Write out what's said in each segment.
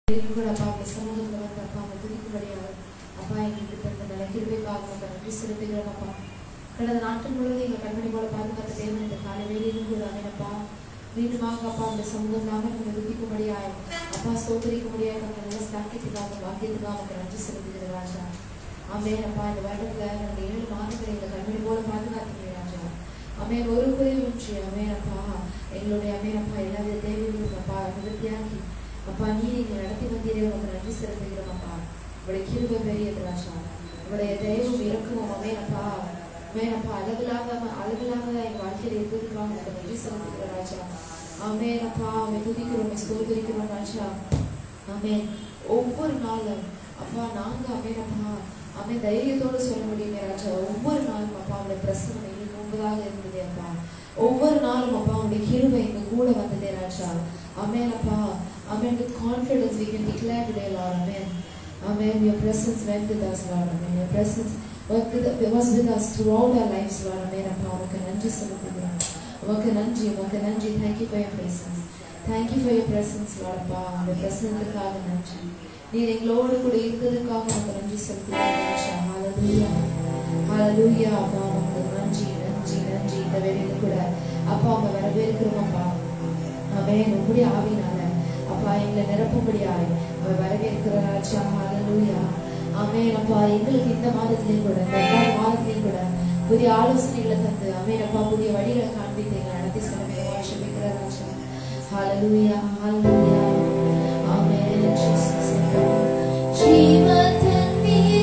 கூட அப்பா உங்க சமூகத்தில் வந்து அப்பா அவங்க துதிக்கும்படியாக அப்பா எங்களுக்கு தந்த நல்ல கிருபைக்காக உங்க நன்றி செலுத்துகிறோம் அப்பா கடந்த நாட்கள் முழுவதும் எங்கள் கண்மணி போல பாதுகாத்த தேவன் இந்த காலை வேலையிலும் கூட அவனப்பா மீண்டுமாக அப்பா உங்க சமூகமாக நீங்கள் துதிக்கும்படியாக அப்பா சோதரிக்கும்படியாக உங்க நல்ல ஸ்தாக்கியத்துக்காக வாக்கியத்துக்காக உங்க நன்றி செலுத்துகிற ராஜா ஆமென் அப்பா இந்த வருடத்துல நாங்கள் ஏழு மாதங்களை எங்கள் கண்மணி போல பாதுகாத்தீங்க ராஜா அமேன் ஒரு குறைவின்றி அமேன் அப்பா எங்களுடைய அமேன் அப்பா எல்லா வித தேவைகளும் அப்பா நிவர்த்தியாக்கி அப்பா நீர் எங்களை நடத்தி வந்தீரே உங்க நன்றி செலுத்துகிறோம் அப்பா உங்களுடைய கிருபை பெரியது ராஜா உங்களுடைய தெய்வம் இறக்குவோம் அமேன் அப்பா அமேன் அப்பா அளவிலாக அளவிலாக எங்கள் வாழ்க்கையில் இருந்ததுக்காக உங்களுக்கு நன்றி செலுத்துகிறோம் ராஜா அமேன் அப்பா அவன் துதிக்கிறோம் ஸ்தோத்திரிக்கிறோம் ராஜா ஆமென் ஒவ்வொரு நாளும் அப்பா நாங்க அமேன் அப்பா அமேன் தைரியத்தோடு சொல்ல முடியுமே ராஜா ஒவ்வொரு நாளும் அப்பா அவருடைய பிரசனம் எங்களுக்கு முன்பதாக இருந்ததே அப்பா ஒவ்வொரு நாளும் அப்பா அவருடைய கிருபை எங்க கூட வந்ததே ராஜா அமேன் அப்பா அமேன் with confidence we can declare today Lord amen amen your presence went with us Lord amen your presence was with, was with us throughout our lives Lord amen அப்பா உனக்கு நன்றி செலுத்துகிறோம் உமக்கு நன்றி உமக்கு நன்றி thank you for your presence thank you for your presence Lord அப்பா உங்களுடைய பிரசனத்துக்காக நன்றி நீர் எங்களோடு கூட இருந்ததுக்காக உமக்கு நன்றி செலுத்துகிறோம் ராஜா ஹalleluya ஹalleluya அப்பா உமக்கு நன்றி நன்றி நன்றி இந்த வேலையில கூட அப்பா அவங்க வரவேற்கிறோம் அப்பா அவன் உங்களுடைய ஆவினால அப்பா எங்களை நிரப்பும்படியாய் அவர் வரவேற்கிற ராஜா ஹalleluya ஆமென் அப்பா எங்களுக்கு இந்த மாதத்திலையும் கூட இந்த ரெண்டாவது மாதத்திலையும் கூட புதிய ஆலோசனைகளை தந்து ஆமென் அப்பா புதிய வழிகளை காண்பித்து எங்களை நடத்தி செல்ல ஆசிர்வதிக்கிற ராஜா ஹalleluya ஹalleluya ஆமென் ஜீசஸ் ஜீவத்தன்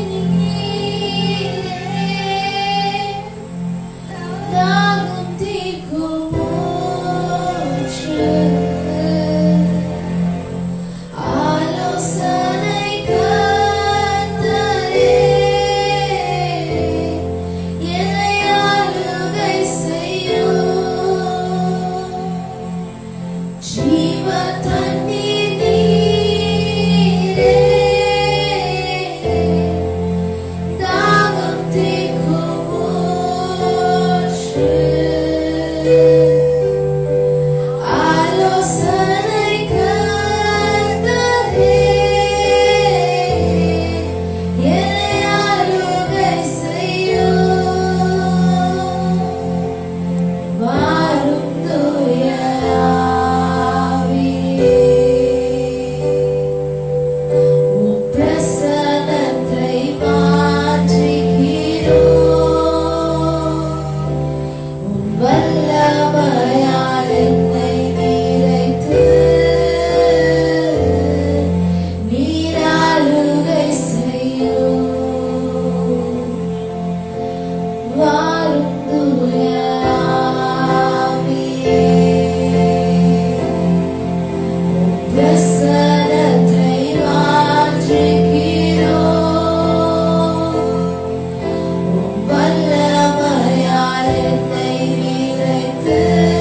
நீரே தாகம் தீர்க்கும் ஊற்று. ஆலோசனை கர்த்தரே, என்னை ஆளுகை செய்யும். ஜீவ தண்ணீர் நீரே, தாகம் தீர்க்கும் ஊற்று. ஆலோசனை கர்த்தரே, என்னை ஆளுகை செய்யும். வாரும் தூய ஆவியே, உம் பிரசன்னத்தை மாற்றுகிறோம். உம் வல்லமையால் என்னை நிறைத்து, நீர் ஆளுகை செய்யும். வாரும் தூய ஆவியே, உம் பிரசன்னத்தை மாற்றுகிறோம். உம் வல்லமையால் என்னை நிறைத்து,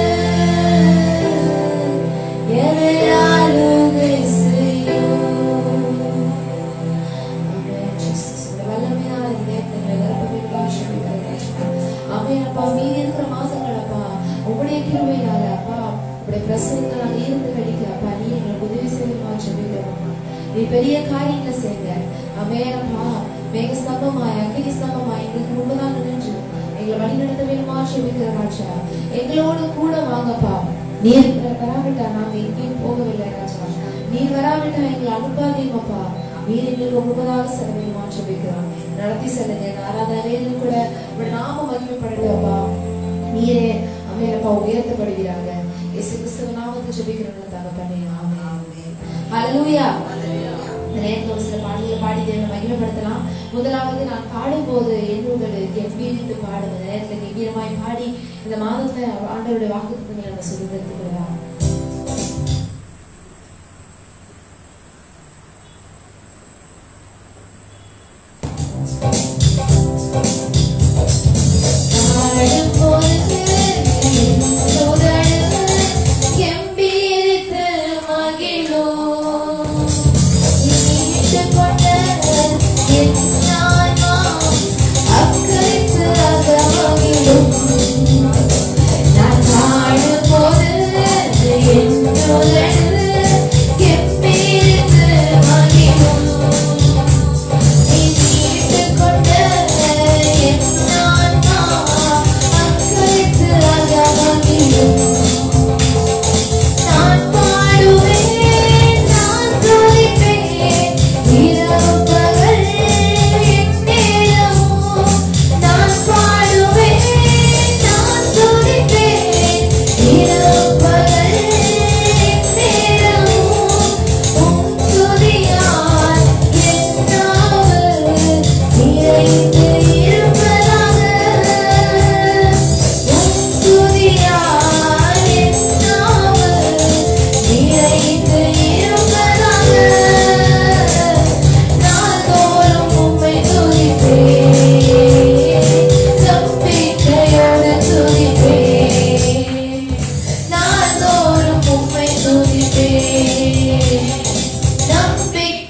என்னை ஆளுகை செய்யும். ஆமென் ஜீசஸ். உம்முடைய வல்லமையினால் இந்த நேரத்தில் எங்களை நிரப்ப ஆசீர்வதிக்கிறேன் ராஜா. ஆமென் அப்பா மீதி இருக்கிற மாதங்கள் அப்பா உங்களுடைய கிருபையினால அப்பா உங்களுடைய பிரசனத்தை நாங்கள் இருந்து கழிக்க அப்பா நீ எங்களுக்கு உதவி செய்யணுமா ஜெபிக்கிறோம் அப்பா. நீ பெரிய காரியங்களை செய்யுங்க ஆமென் அப்பா மேக ஸ்தம்பமாய் அக்கினி ஸ்தம்பமாய் எங்களுக்கு முன்பதாக நின்று எங்களை வழி நடத்த வேணுமா ஜெபிக்கிற ராஜா எங்களோடு கூட வாங்கப்பா நீர் வராவிட்டா நாங்க எங்கேயும் போகவில்லை ராஜா நீர் வராவிட்டா எங்களை அனுப்பாதீங்கப்பா நீர் எங்களுக்கு முன்பதாக செலவை மாற்ற வைக்கிறோம் நடத்தி செல்லுங்க இந்த ஆராதனையிலும் கூட உங்க நாம மகிமைப்படட்டப்பா நீரே அம்மையப்பா உயர்த்தப்படுகிறாங்க இயேசு கிறிஸ்துவ நாமத்தை ஜெபிக்கிறவங்க தகப்பனே ஆமென் ஆமென் ஹalleluya இந்த நேரத்தில் ஒரு சில பாடல்களை பாடி தேவனை மகிமைப்படுத்தலாம் முதலாவது நான் பாடும்போது என்னுடைய கம்பீரித்து பாடும் இந்த நேரத்தில் கம்பீரமாய் பாடி இந்த மாதத்துல ஆண்டவருடைய வாக்குத்தங்களை நம்ம சுதந்திரத்துக்கலாம் பாடும்போது என்னுடைய கம்பீரித்து மகிழும் நீட்டு கொண்ட என் ஆன்மா அக்கறைத்து அகமகிழும் நான் பாடும்போது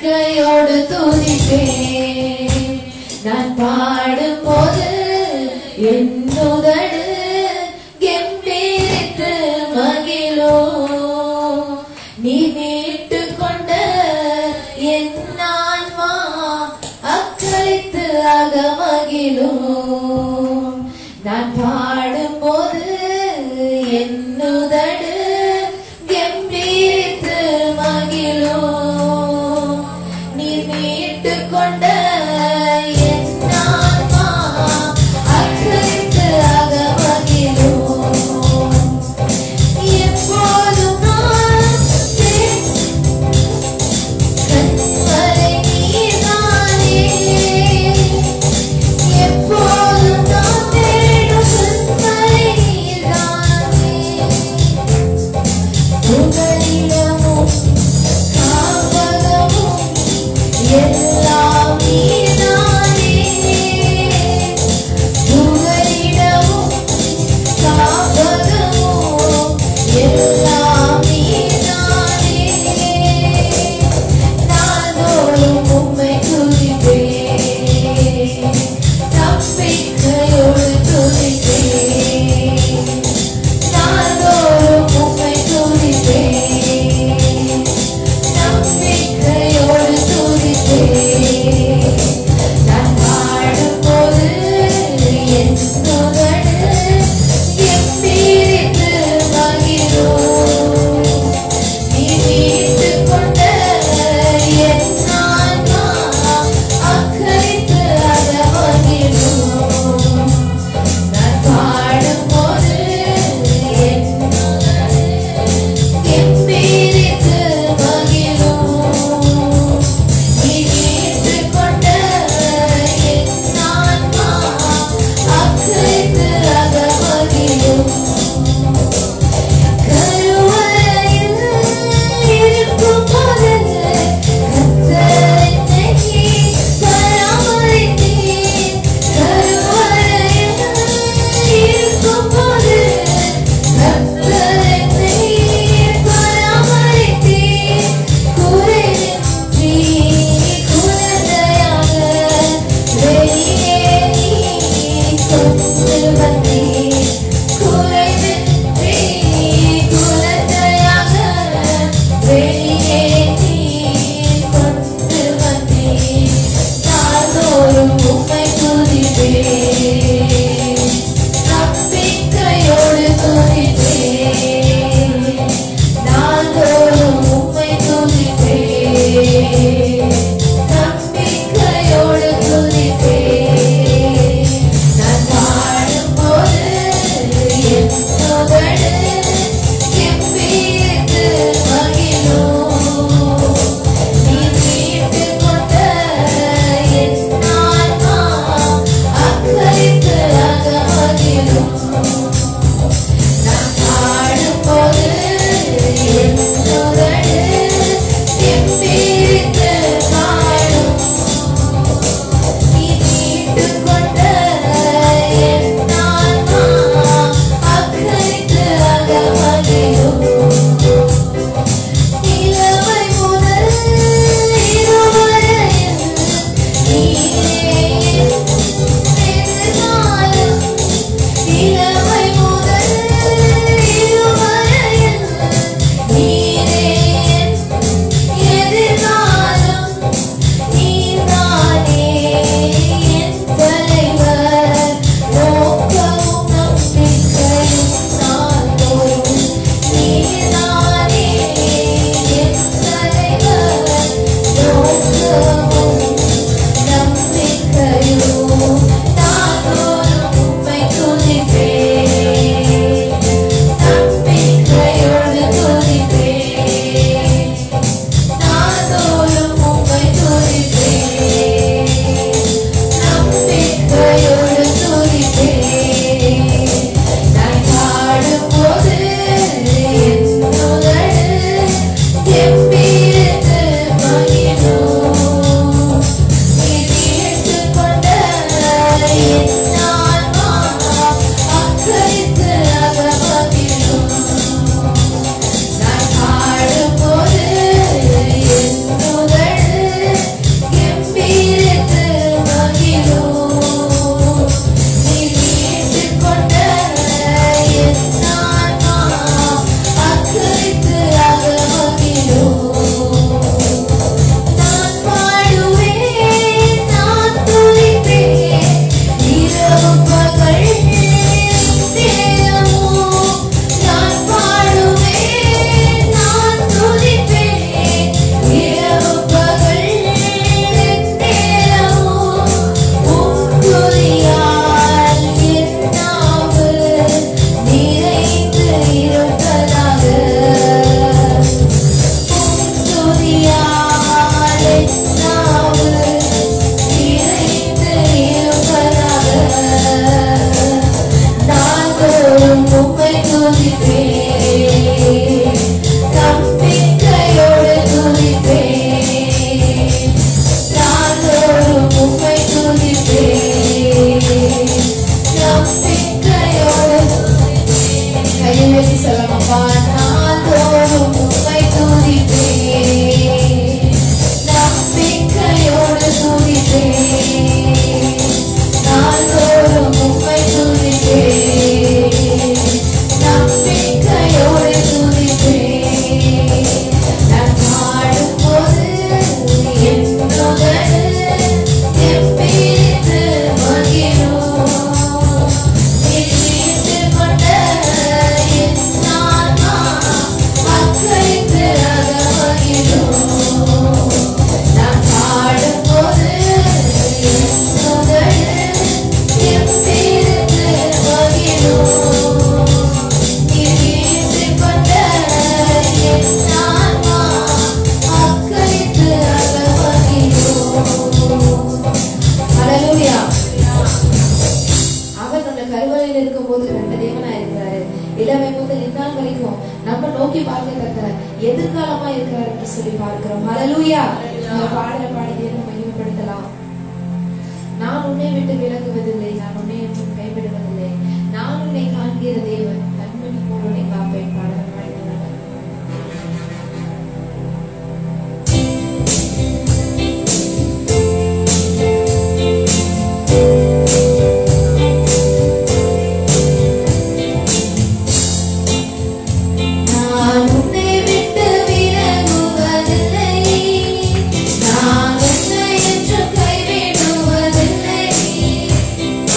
நம்பிக்கையோடு துதிப்பேன் நான் பாடும்போது என் உதடு கெம்பீரித்து மகிழும் நீ மீட்டு கொண்ட என் ஆன்மா அக்களித்து அகமகிழும் நான் பாடும்போது என் உதடு கெம்பீரித்து மகிழும் நீ மீட்டு கொண்ட என் ஆன்மா அக்களித்து அகமகிழும் எப்போதும் நான் கண்மலை நீதானே எப்போதும் நான் தேடும் கண்மலை நீதானே புகழிடமும் காவலமும் எல்லாம் நீதானே புகழிடமும் காவலமும் எல்லாம் நீதானே நாள்தோறும் உம்மை துதிப்பேன் நம்பிக்கையோடு துதிப்பேன் நாள்தோறும் உம்மை துதிப்பேன் நம்பிக்கையோடு துதிப்பேன் இளமையில் இருக்கும்போது கண்ட தேவனா இருக்கிறாரு இளமை முதல் இந்நாள் வரைக்கும் நம்ம நோக்கி பார்க்கத்தக்க எதிர்காலமா இருக்கிறார் என்று சொல்லி பார்க்கிறோம் ஹalleluya இந்த பாடலை பாடி தேவனை மகிமைப்படுத்தலாம் நான் உன்னை விட்டு விலகுவதில்லை நான் உன்னை என்றும் கைவிடுவதில்லை நான் உன்னை காண்கிற தேவன் கண்மணி போல் உன்னை காப்பேன் பாடலை பாடினார் நான் உன்னை விட்டு விலகுவதில்லை நான் உன்னை என்றும் கைவிடுவதில்லை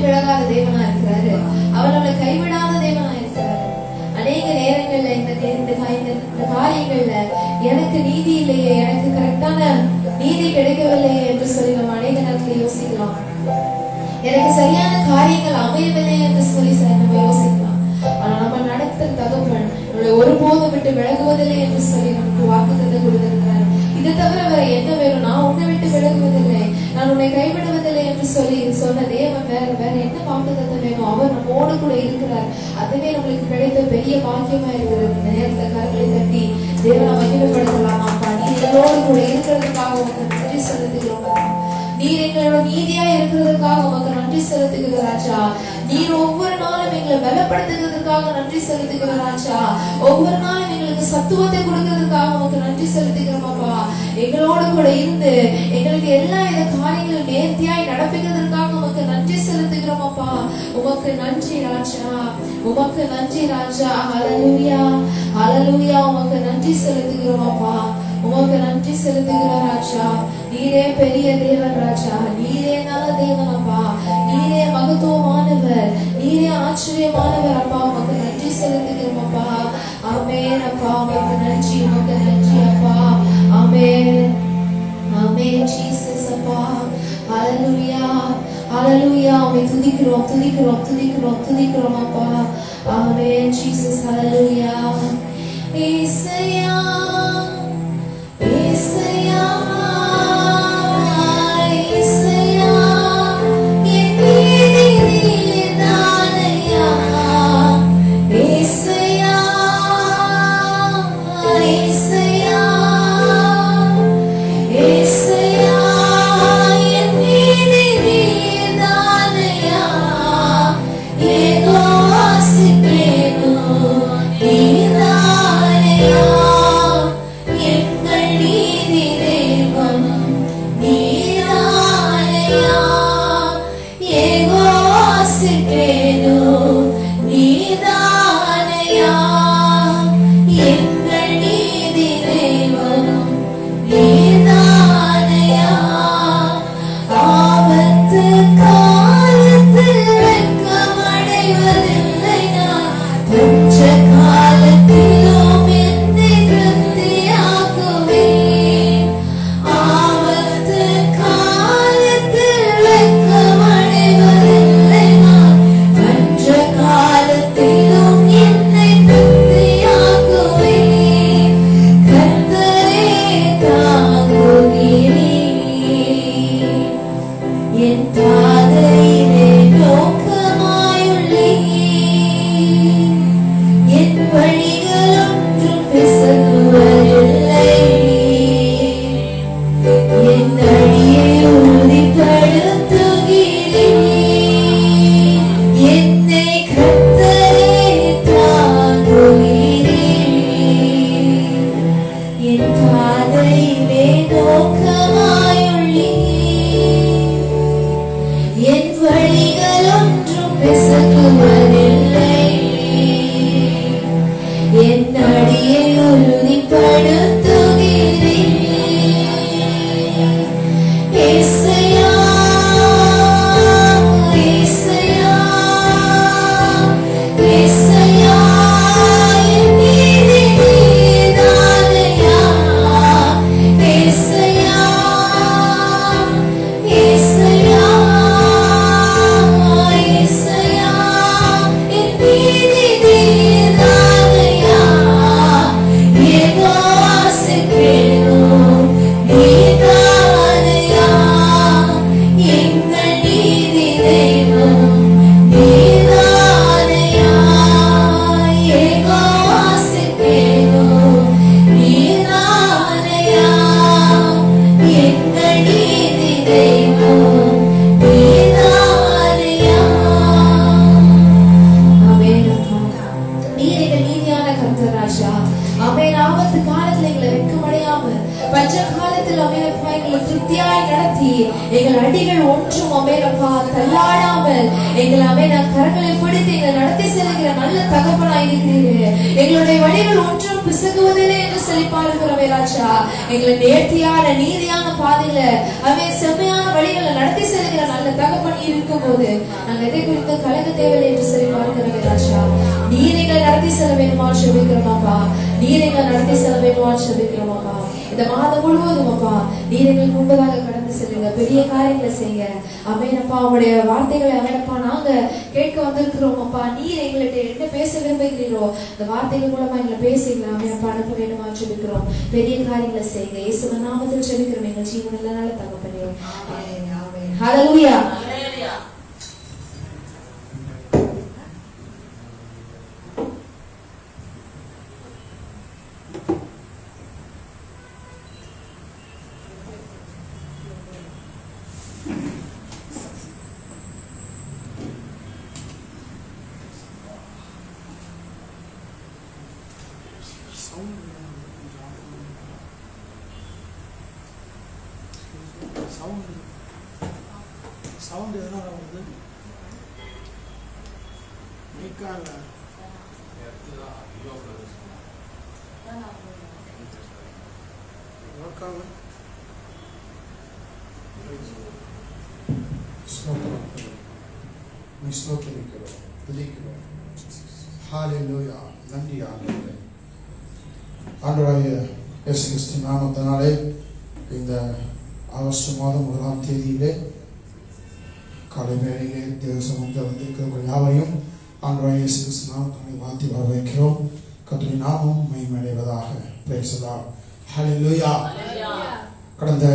விலகாத தேவனா இருக்கிறாரு அவர் நம்மளை கைவிடாத தேவனா இருக்கிறாரு அநேக நேரங்கள்ல இந்த கே- இந்த கா- இந்த இந்த காரியங்கள்ல எனக்கு நீதி இல்லையே எனக்கு கரெக்டான நீதி கிடைக்கவில்லையே என்று சொல்லி நம்ம அநேக நேரத்துல யோசிக்கலாம் எனக்கு சரியான காரியங்கள் அமையவில்லை என்று சொல்லி ச- நம்ம யோசிக்கலாம் ஆனா நம்ம நடத்த தகப்பன் நம்மளை ஒருபோதும் விட்டு விலகுவதில்லை என்று சொல்லி நமக்கு வாக்குத்தத்தை கொடுத்திருக்கிறார் இதை தவிர வேற என்ன வேணும் நான் உன்னை விட்டு விலகுவதில்லை நான் உன்னை கைவிடுவதில்லை என்று சொல்லி சொன்ன தேவன் வேற வேற என்ன வாக்குத்தத்தை வேணும் அவர் நம்மோடு கூட இருக்கிறார் அதுவே நம்மளுக்கு கிடைத்த பெரிய பாக்கியமா இருக்கிறது இந்த நேரத்துல கரங்களை தட்டி தேவனை மகிமைப்படுத்தலாம் அப்பா நீ எங்களோடு கூட இருக்கிறதுக்காக உனக்கு நன்றி செலுத்துகிறோம் அப்பா. நீர் எங்களோட நீதியா இருக்கிறதுக்காக உமக்கு நன்றி செலுத்துகிற ராஜா நீர் ஒவ்வொரு நாளும் எங்களை பலப்படுத்துகிறதுக்காக நன்றி செலுத்துகிற ராஜா ஒவ்வொரு நாளும் எங்களுக்கு சத்துவத்தை கொடுக்கிறதுக்காக உமக்கு நன்றி செலுத்துகிறோம் அப்பா எங்களோட கூட இருந்து எங்களுக்கு எல்லா வித காரியங்களும் நேர்த்தியாய் நடப்பிக்கிறதுக்காக உமக்கு நன்றி செலுத்துகிறோம் அப்பா உமக்கு நன்றி ராஜா உமக்கு நன்றி ராஜா ஹalleluya ஹalleluya உமக்கு நன்றி செலுத்துகிறோம் அப்பா உமக்கு நன்றி செலுத்துகிறோம் ராஜா நீரே பெரிய தேவன் ராஜா நீரே நல்ல தேவன் அப்பா நீரே மகத்துவமானவர் நீரே ஆச்சரியமானவர் அப்பா உமக்கு நன்றி செலுத்துகிறோம் அப்பா ஆமென் அப்பா உமக்கு நன்றி உமக்கு நன்றி அப்பா ஆமென் ஆமென் ஜீசஸ் அப்பா ஹalleluya ஹalleluya உம்மை துதிக்கிறோம் துதிக்கிறோம் துதிக்கிறோம் துதிக்கிறோம் அப்பா ஆமென் ஜீசஸ் ஹalleluya இயேசுயா இயேசுயா இயேசுயா என் நீதி நீதானையா இயேசுயா இயேசுயா இயேசுயா என் நீதி நீதானையா ஏதோ ஆசிப்பேனோ நீதானையா எங்கள் நீதி தேவன் நீதானையா ஏதோ ஆசிப்பேனோ நீதானையா எங்கள் நீதி தேவன் நீதானையா ஆபத்து காலத்தில் வெட்கமடைவதில்லை நான் கொஞ்ச காலத்திலும் என்னை திருப்தியாக்குவேன் ஆபத்து காலத்தில் வெட்கமடைவதில்லை நான் கொஞ்ச காலத்திலும் என்னை திருப்தியாக்குவேன் கர்த்தரே தாங்குகிறேன் என் பாதையிலே நோக்கமாயுள்ளே என் வழிகள் ஒன்றும் பிசகுவதில்லை என் அடியை உறுதிப்படுத்துகிறேன் என்னை கர்த்தரே தாங்குகிறேன் என் பாதையிலே நோக்கமாயுள்ளே என் வழிகள் ஒன்றும் பிசகுவதில்லை என் அடியை உறுதிப்படுத்துகிறேன் ஏசையா ஏசையா ஏசையா என் நீதி நீதானையா ஏசையா ஏசையா ஏசையா என் நீதி நீதானையா ஏதோ ஆசைப்பேனோ நீதானையா எங்கள் நீதி தெய்வம் நீதானையா ஏதோ ஆசைப்பேனோ நீதானையா எங்கள் நீதி தெய்வம் நீதானையா ஆமென் அப்பா. நீர் எங்கள் நீதியான கர்த்தர் ராஜா அமேன் ஆபத்து காலத்துல எங்களை வெட்கமடையாம பஞ்ச காலத்தில் அமேனப்பா எங்களை திருப்தியாய் நடத்தி எங்கள் அடிகள் ஒன்றும் அமேனப்பா தள்ளாடாமல் எங்களை அமேன கரங்களை பிடித்து எங்களை நடத்தி செல்கிற நல்ல தகப்பனாய் இருக்கிறீர்கள் எங்களுடைய வழிகள் ஒன்றும் பிசகுவதில்லை என்று சொல்லி பாருகிறோமே ராஜா எங்களை நேர்த்தியான நீதியான பாதையில அவை செம்மையான வழிகளை நடத்தி செல்கிற நல்ல தகப்பன் இருக்கும் போது நாங்க எதை குறித்து கலங்க தேவையில்லை என்று சொல்லி பார்க்கிறோம் ராஜா நீர் எங்களை நடத்தி செல்ல வேணுமா செபிக்கிறோம் அப்பா நீர் எங்களை நடத்தி செல்ல வேணுமா செபிக்கிறோம் அப்பா இந்த மாதம் முழுவதும் அப்பா நீர் எங்களுக்கு முன்பதாக கடந்து செல்லுங்க பெரிய காரியங்களை செய்யுங்க அமேனப்பா உங்களுடைய வார்த்தைகளை அமேனப்பா நாங்க கேட்க வந்திருக்கிறோம் அப்பா நீர் எங்கள்கிட்ட என்ன பேச விரும்புகிறீரோ அந்த வார்த்தைகள் மூலமா எங்களை பேசுகிறீங்களா அமேனப்பா அனுப்ப வேணுமா செபிக்கிறோம் பெரிய காரியங்களை செய்யுங்க இயேசுவின் நாமத்தில் செபிக்கிறோம் எங்கள் ஜீவனில் நல்ல தகப்பனையும் ஹalleluya சவுண்ட் சவுண்ட் எதனால வருது மைக்கா இல்லை ஒர்க் ஆகல ஸ்தோத்திரம் நீ ஸ்தோத்திரிக்கிறோம் துதிக்கிறோம் ஹalleluya நன்றி ஆண்டவரே ஆண்டவராகிய இயேசு கிறிஸ்து நாமத்தினாலே இந்த ஆகஸ்ட் மாதம் முதலாம் தேதியிலே காலை வேளையிலே தேவ சமூகத்தில் வந்திருக்கிறவர்கள் யாவரையும் ஆண்டவராகிய இயேசு கிறிஸ்து நாமத்தினாலே வாழ்த்தி வரவேற்கிறோம் கத்துடைய நாமம் மகிமையடைவதாக பேசலாம் ஹalleluya கடந்த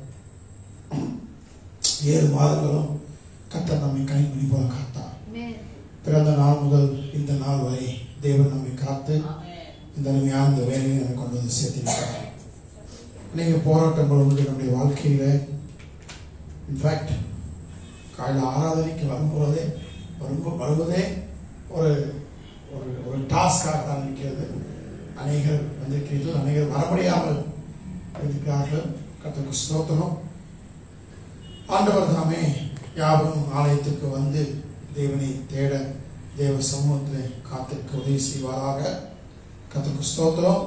ஏழு மாதங்களும் கத்தர் நம்மை கனிமணி போல காத்தார் பிறந்த நாள் முதல் இந்த நாள் வரை தேவன் நம்மை காத்து இந்த அருமையான இந்த வேலையை நம்மை கொண்டு வந்து சேர்த்திருக்கிறார் அநேக போராட்டங்கள் உண்டு நம்முடைய வாழ்க்கையில இன்ஃபேக்ட் காலையில் ஆராதனைக்கு வரும்போதே ரொம்ப வருவதே ஒரு ஒரு ஒரு டாஸ்காக தான் இருக்கிறது அநேகர் வந்திருக்கிறீர்கள் அநேகர் வர முடியாமல் இருக்கிறார்கள் கத்தருக்கு ஸ்தோத்திரம் ஆண்டவர் தாமே யாவரும் ஆலயத்துக்கு வந்து தேவனை தேட தேவ சமூகத்தில் காத்திருக்க உதவி செய்வாராக கத்தருக்கு ஸ்தோத்திரம்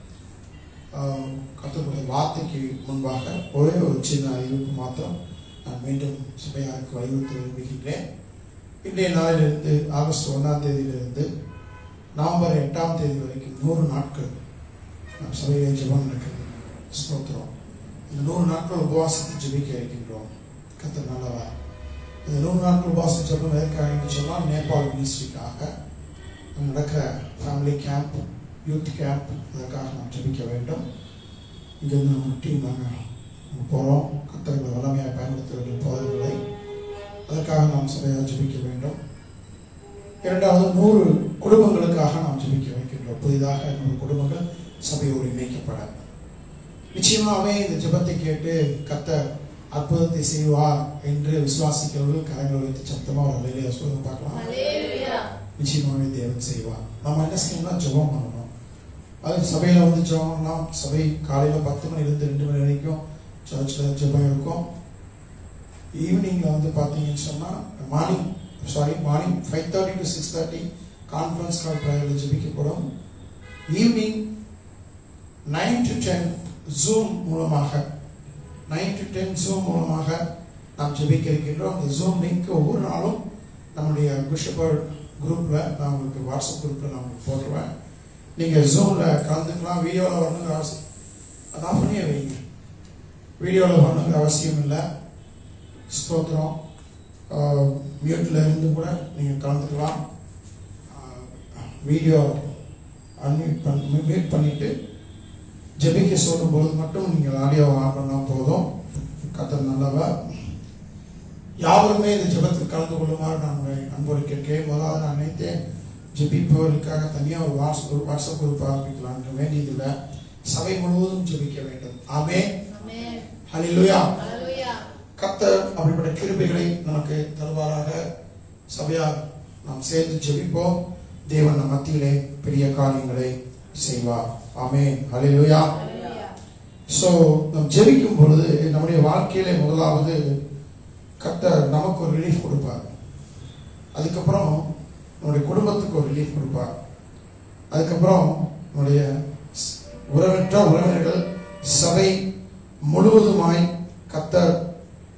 ஆஹ், கர்த்தருடைய வார்த்தைக்கு முன்பாக ஒரே ஒரு சின்ன அறிவிப்பு மாத்திரம் நான் மீண்டும் சபையாருக்கு வலியுறுத்த விரும்புகின்றேன் இன்றைய நாளிலிருந்து ஆகஸ்ட் ஒன்றாம் தேதியிலிருந்து நவம்பர் எட்டாம் தேதி வரைக்கும் நூறு நாட்கள் நம் சபையிலே ஜெபம் நடக்கிறது ஸ்தோத்திரம் இந்த நூறு நாட்கள் உபவாசத்தை ஜெபிக்க இருக்கின்றோம் கத்தர் நல்லவர் இந்த நூறு நாட்கள் உபவாசம் ஜெபம் எதற்காக என்று சொன்னால் நேபாள் மினிஸ்ட்ரிக்காக அங்கே நடக்கிற ஃபேமிலி கேம்ப் யூத் கேம்ப் அதற்காக நாம் ஜெபிக்க வேண்டும் இங்கேருந்து நம்ம டீம் நாங்கள் போகிறோம் கத்தர்களை வல்லமையாக பயன்படுத்துகிற போதல்களை அதற்காக நாம் சபையாக ஜெபிக்க வேண்டும் இரண்டாவது நூறு குடும்பங்களுக்காக நாம் ஜெபிக்க வைக்கின்றோம் புதிதாக நூறு குடும்பங்கள் சபையோடு இணைக்கப்பட நிச்சயமாகவே இந்த ஜெபத்தை கேட்டு கத்தர் அற்புதத்தை செய்வார் என்று விசுவாசிக்கிறவர்கள் கரங்களை வைத்து சத்தமாக ஒரு அலையிலே சொல்லுங்க பார்க்கலாம் நிச்சயமாகவே தேவன் செய்வார் நம்ம என்ன செய்யணும்னா ஜெபம் பண்ணணும் அது சபையில் வந்து ஜெபம் பண்ணலாம் சபை காலையில் பத்து மணிலேருந்து ரெண்டு மணி வரைக்கும் சர்ச்சில் ஜெபம் இருக்கும் ஈவினிங்கில் வந்து பார்த்தீங்கன்னு சொன்னால் morning sorry morning five thirty to six thirty conference call ப்ரேயரில் ஜெபிக்கப்படும் evening nine to ten Zoom மூலமாக நைன் டு டென் ஜூம் மூலமாக நாம் ஜெபிக்க இருக்கின்றோம் அந்த ஜூம் லிங்க் ஒவ்வொரு நாளும் நம்முடைய குஷபர் குரூப்பில் நான் உங்களுக்கு வாட்ஸ்அப் குரூப்பில் நான் உங்களுக்கு போட்டுருவேன் நீங்கள் ஜூமில் கலந்துக்கலாம் வீடியோவில் வரணுங்கிற அவசியம் அது ஆஃப் பண்ணியே வைங்க வீடியோவில் வரணுங்கிற அவசியம் இல்லை ஸ்தோத்திரம் மியூட்டில் இருந்து கூட நீங்கள் கலந்துக்கலாம் வீடியோ அன்மியூட் பண்ணி மியூட் பண்ணிவிட்டு ஜெபிக்க சொல்லும்போது மட்டும் நீங்கள் ஆடியோ ஆன் பண்ணால் போதும் கத்தர் நல்லவர் யாவருமே இந்த ஜெபத்தில் கலந்து கொள்ளுமாறு நான் உங்களை அன்போடு கேட்கிறேன் முதலாவது நான் நினைத்தேன் ஜெபிப்பவர்களுக்காக தனியாக ஒரு வாட்ஸ் ஒரு வாட்ஸ்அப் குரூப் ஆரம்பிக்கலாம்னு வேண்டியதில்லை சபை முழுவதும் ஜெபிக்க வேண்டும் ஆமே ஹalleluya கத்தர் அப்படிப்பட்ட கிருபைகளை நமக்கு தருவாராக சபையார் நாம் சேர்ந்து ஜெபிப்போம் தேவன் நம் மத்தியிலே பெரிய காரியங்களை செய்வார் ஆமே ஹalleluya ஸோ நாம் ஜெபிக்கும் பொழுது நம்முடைய வாழ்க்கையிலே முதலாவது கர்த்தர் நமக்கு ஒரு ரிலீஃப் கொடுப்பார் அதுக்கப்புறம் நம்முடைய குடும்பத்துக்கு ஒரு ரிலீஃப் கொடுப்பார் அதுக்கப்புறம் நம்முடைய ஸ்- உறவற்ற உறவினர்கள் சபை முழுவதுமாய் கர்த்தர்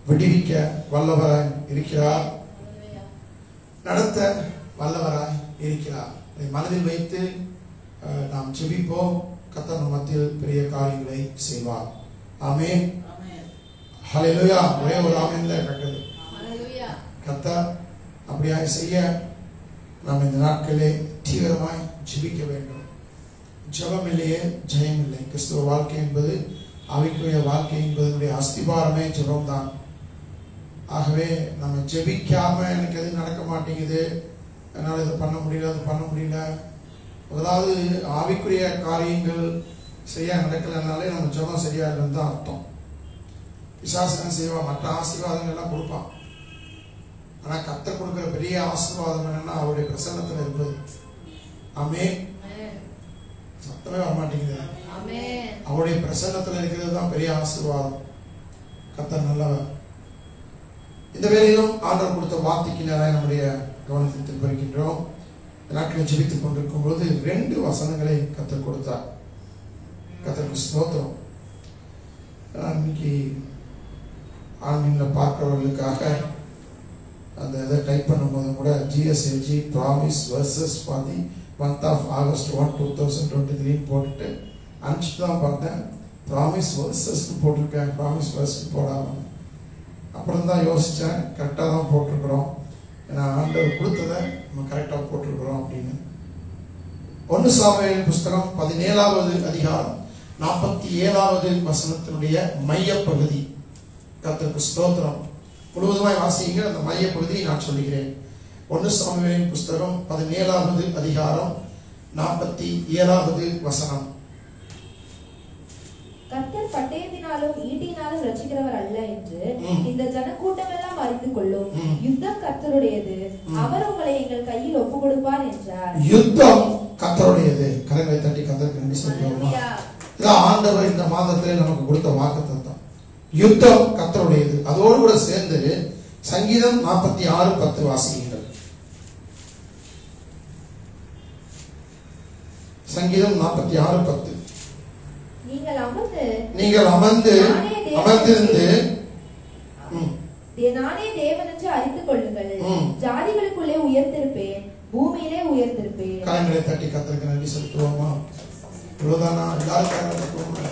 விடுவிக்க வல்லவராய் இருக்கிறார் நடத்த வல்லவராய் இருக்கிறார் இதை மனதில் வைத்து அஹ், நாம் ஜெபிப்போம் கத்தர் நம் மத்தியில் பெரிய காரியங்களை செய்வார் ஆமென் ஹalleluya ஒரே ஒரு ஆமென்ல கட்டது ஹalleluya கத்தர் அப்படியாய் செய்ய நாம் இந்த நாட்களே தீவிரமாய் ஜெபிக்க வேண்டும் ஜெபம் இல்லையே ஜெயம் இல்லை கிறிஸ்துவ வாழ்க்கை என்பது ஆவிக்குரிய வாழ்க்கை என்பதனுடைய அஸ்திபாரமே ஜெபம்தான் ஆகவே நம்ம ஜெபிக்காம எனக்கு எதுவும் நடக்க மாட்டேங்குது என்னால் இதை பண்ண முடியல அது பண்ண முடியல முதலாவது ஆவிக்குரிய காரியங்கள் சரியா நடக்கலைனாலே நம்ம ஜெபம் சரியா இல்லைன்னு தான் அர்த்தம் பிசாசு என்ன செய்வான் மற்ற ஆசீர்வாதங்கள் எல்லாம் கொடுப்பான் ஆனா கத்தர் கொடுக்கிற பெரிய ஆசீர்வாதம் என்னன்னா அவருடைய பிரசன்னத்துல இருப்பது ஆமே ஆமென் சத்தமே வர மாட்டேங்குது ஆமென் அவருடைய பிரசன்னத்துல இருக்கிறது தான் பெரிய ஆசீர்வாதம் கத்தர் நல்லவர் இந்த வேளையிலும் ஆண்டவர் கொடுத்த வார்த்தைக்கு நேராக நம்முடைய கவனத்தை திருப்பறிக்கின்றோம் இந்த நாட்களை ஜெபித்துக் கொண்டிருக்கும் பொழுது ரெண்டு வசனங்களை கத்தர் கொடுத்தார் கத்தருக்கு ஸ்தோத்திரம் நான் இன்னைக்கு ஆன்மீனில் பார்க்கிறவர்களுக்காக அந்த இதை டைப் பண்ணும்போது கூட GSLG promise verses for the month of August one two thousand twenty three போட்டுட்டு அனுப்பிச்சு தான் பார்த்தேன் ப்ராமிஸ் வர்சஸ்க்கு போட்டிருக்கேன் ப்ராமிஸ் வர்ஸ்க்கு போடாமல் அப்புறம் தான் யோசித்தேன் கரெக்டாக தான் போட்டிருக்கிறோம் ஏன்னா ஆண்டவர் கொடுத்ததை நம்ம கரெக்டாக போட்டிருக்கிறோம் அப்படின்னு ஒன்று சாமுவேலின் புஸ்தகம் பதினேழாவது அதிகாரம் நாற்பத்தி ஏழாவது வசனத்தினுடைய மையப்பகுதி கர்த்தருக்கு ஸ்தோத்திரம் முழுவதுமாய் வாசியுங்க அந்த மையப்பகுதியை நான் சொல்லுகிறேன் ஒன்று சாமுவேலின் புஸ்தகம் பதினேழாவது அதிகாரம் நாற்பத்தி ஏழாவது வசனம் கர்த்தர் பட்டயத்தினாலும் ஈட்டினாலும் ரட்சிக்கிறவர் அல்ல என்று ம். இந்த ஜனக்கூட்டம் எல்லாம் அறிந்து கொள்ளும் ம். யுத்தம் கர்த்தருடையது ம். அவர் உங்களை எங்கள் கையில் ஒப்பு கொடுப்பார் என்றார் யுத்தம் கத்தருடையது கரங்களை தட்டி கத்தருக்கு நன்றி சொல்லுவோமா ஹalleluya இதான் ஆண்டவர் இந்த மாதத்திலே நமக்கு கொடுத்த வாக்குத்தத்தம் யுத்தம் கத்தருடையது அதோடு கூட சேர்ந்து சங்கீதம் நாற்பத்தி ஆறு பத்து வாசியுங்கள் சங்கீதம் நாற்பத்தி ஆறு பத்து நீங்கள் அமர்ந்து நீங்கள் அமர்ந்து நானே தேவன் அமர்ந்திருந்து ம், தே- நானே தேவன் என்று அறிந்து கொள்ளுங்கள் ம். ஜாதிகளுக்குள்ளே உயர்த்திருப்பேன் பூமியிலே உயர்த்திருப்பேன் கரங்களை தட்டி கத்தருக்கு நன்றி செலுத்துவோமா இவ்வளவுதானா எல்லாரும் கரங்களை தட்டுவோமா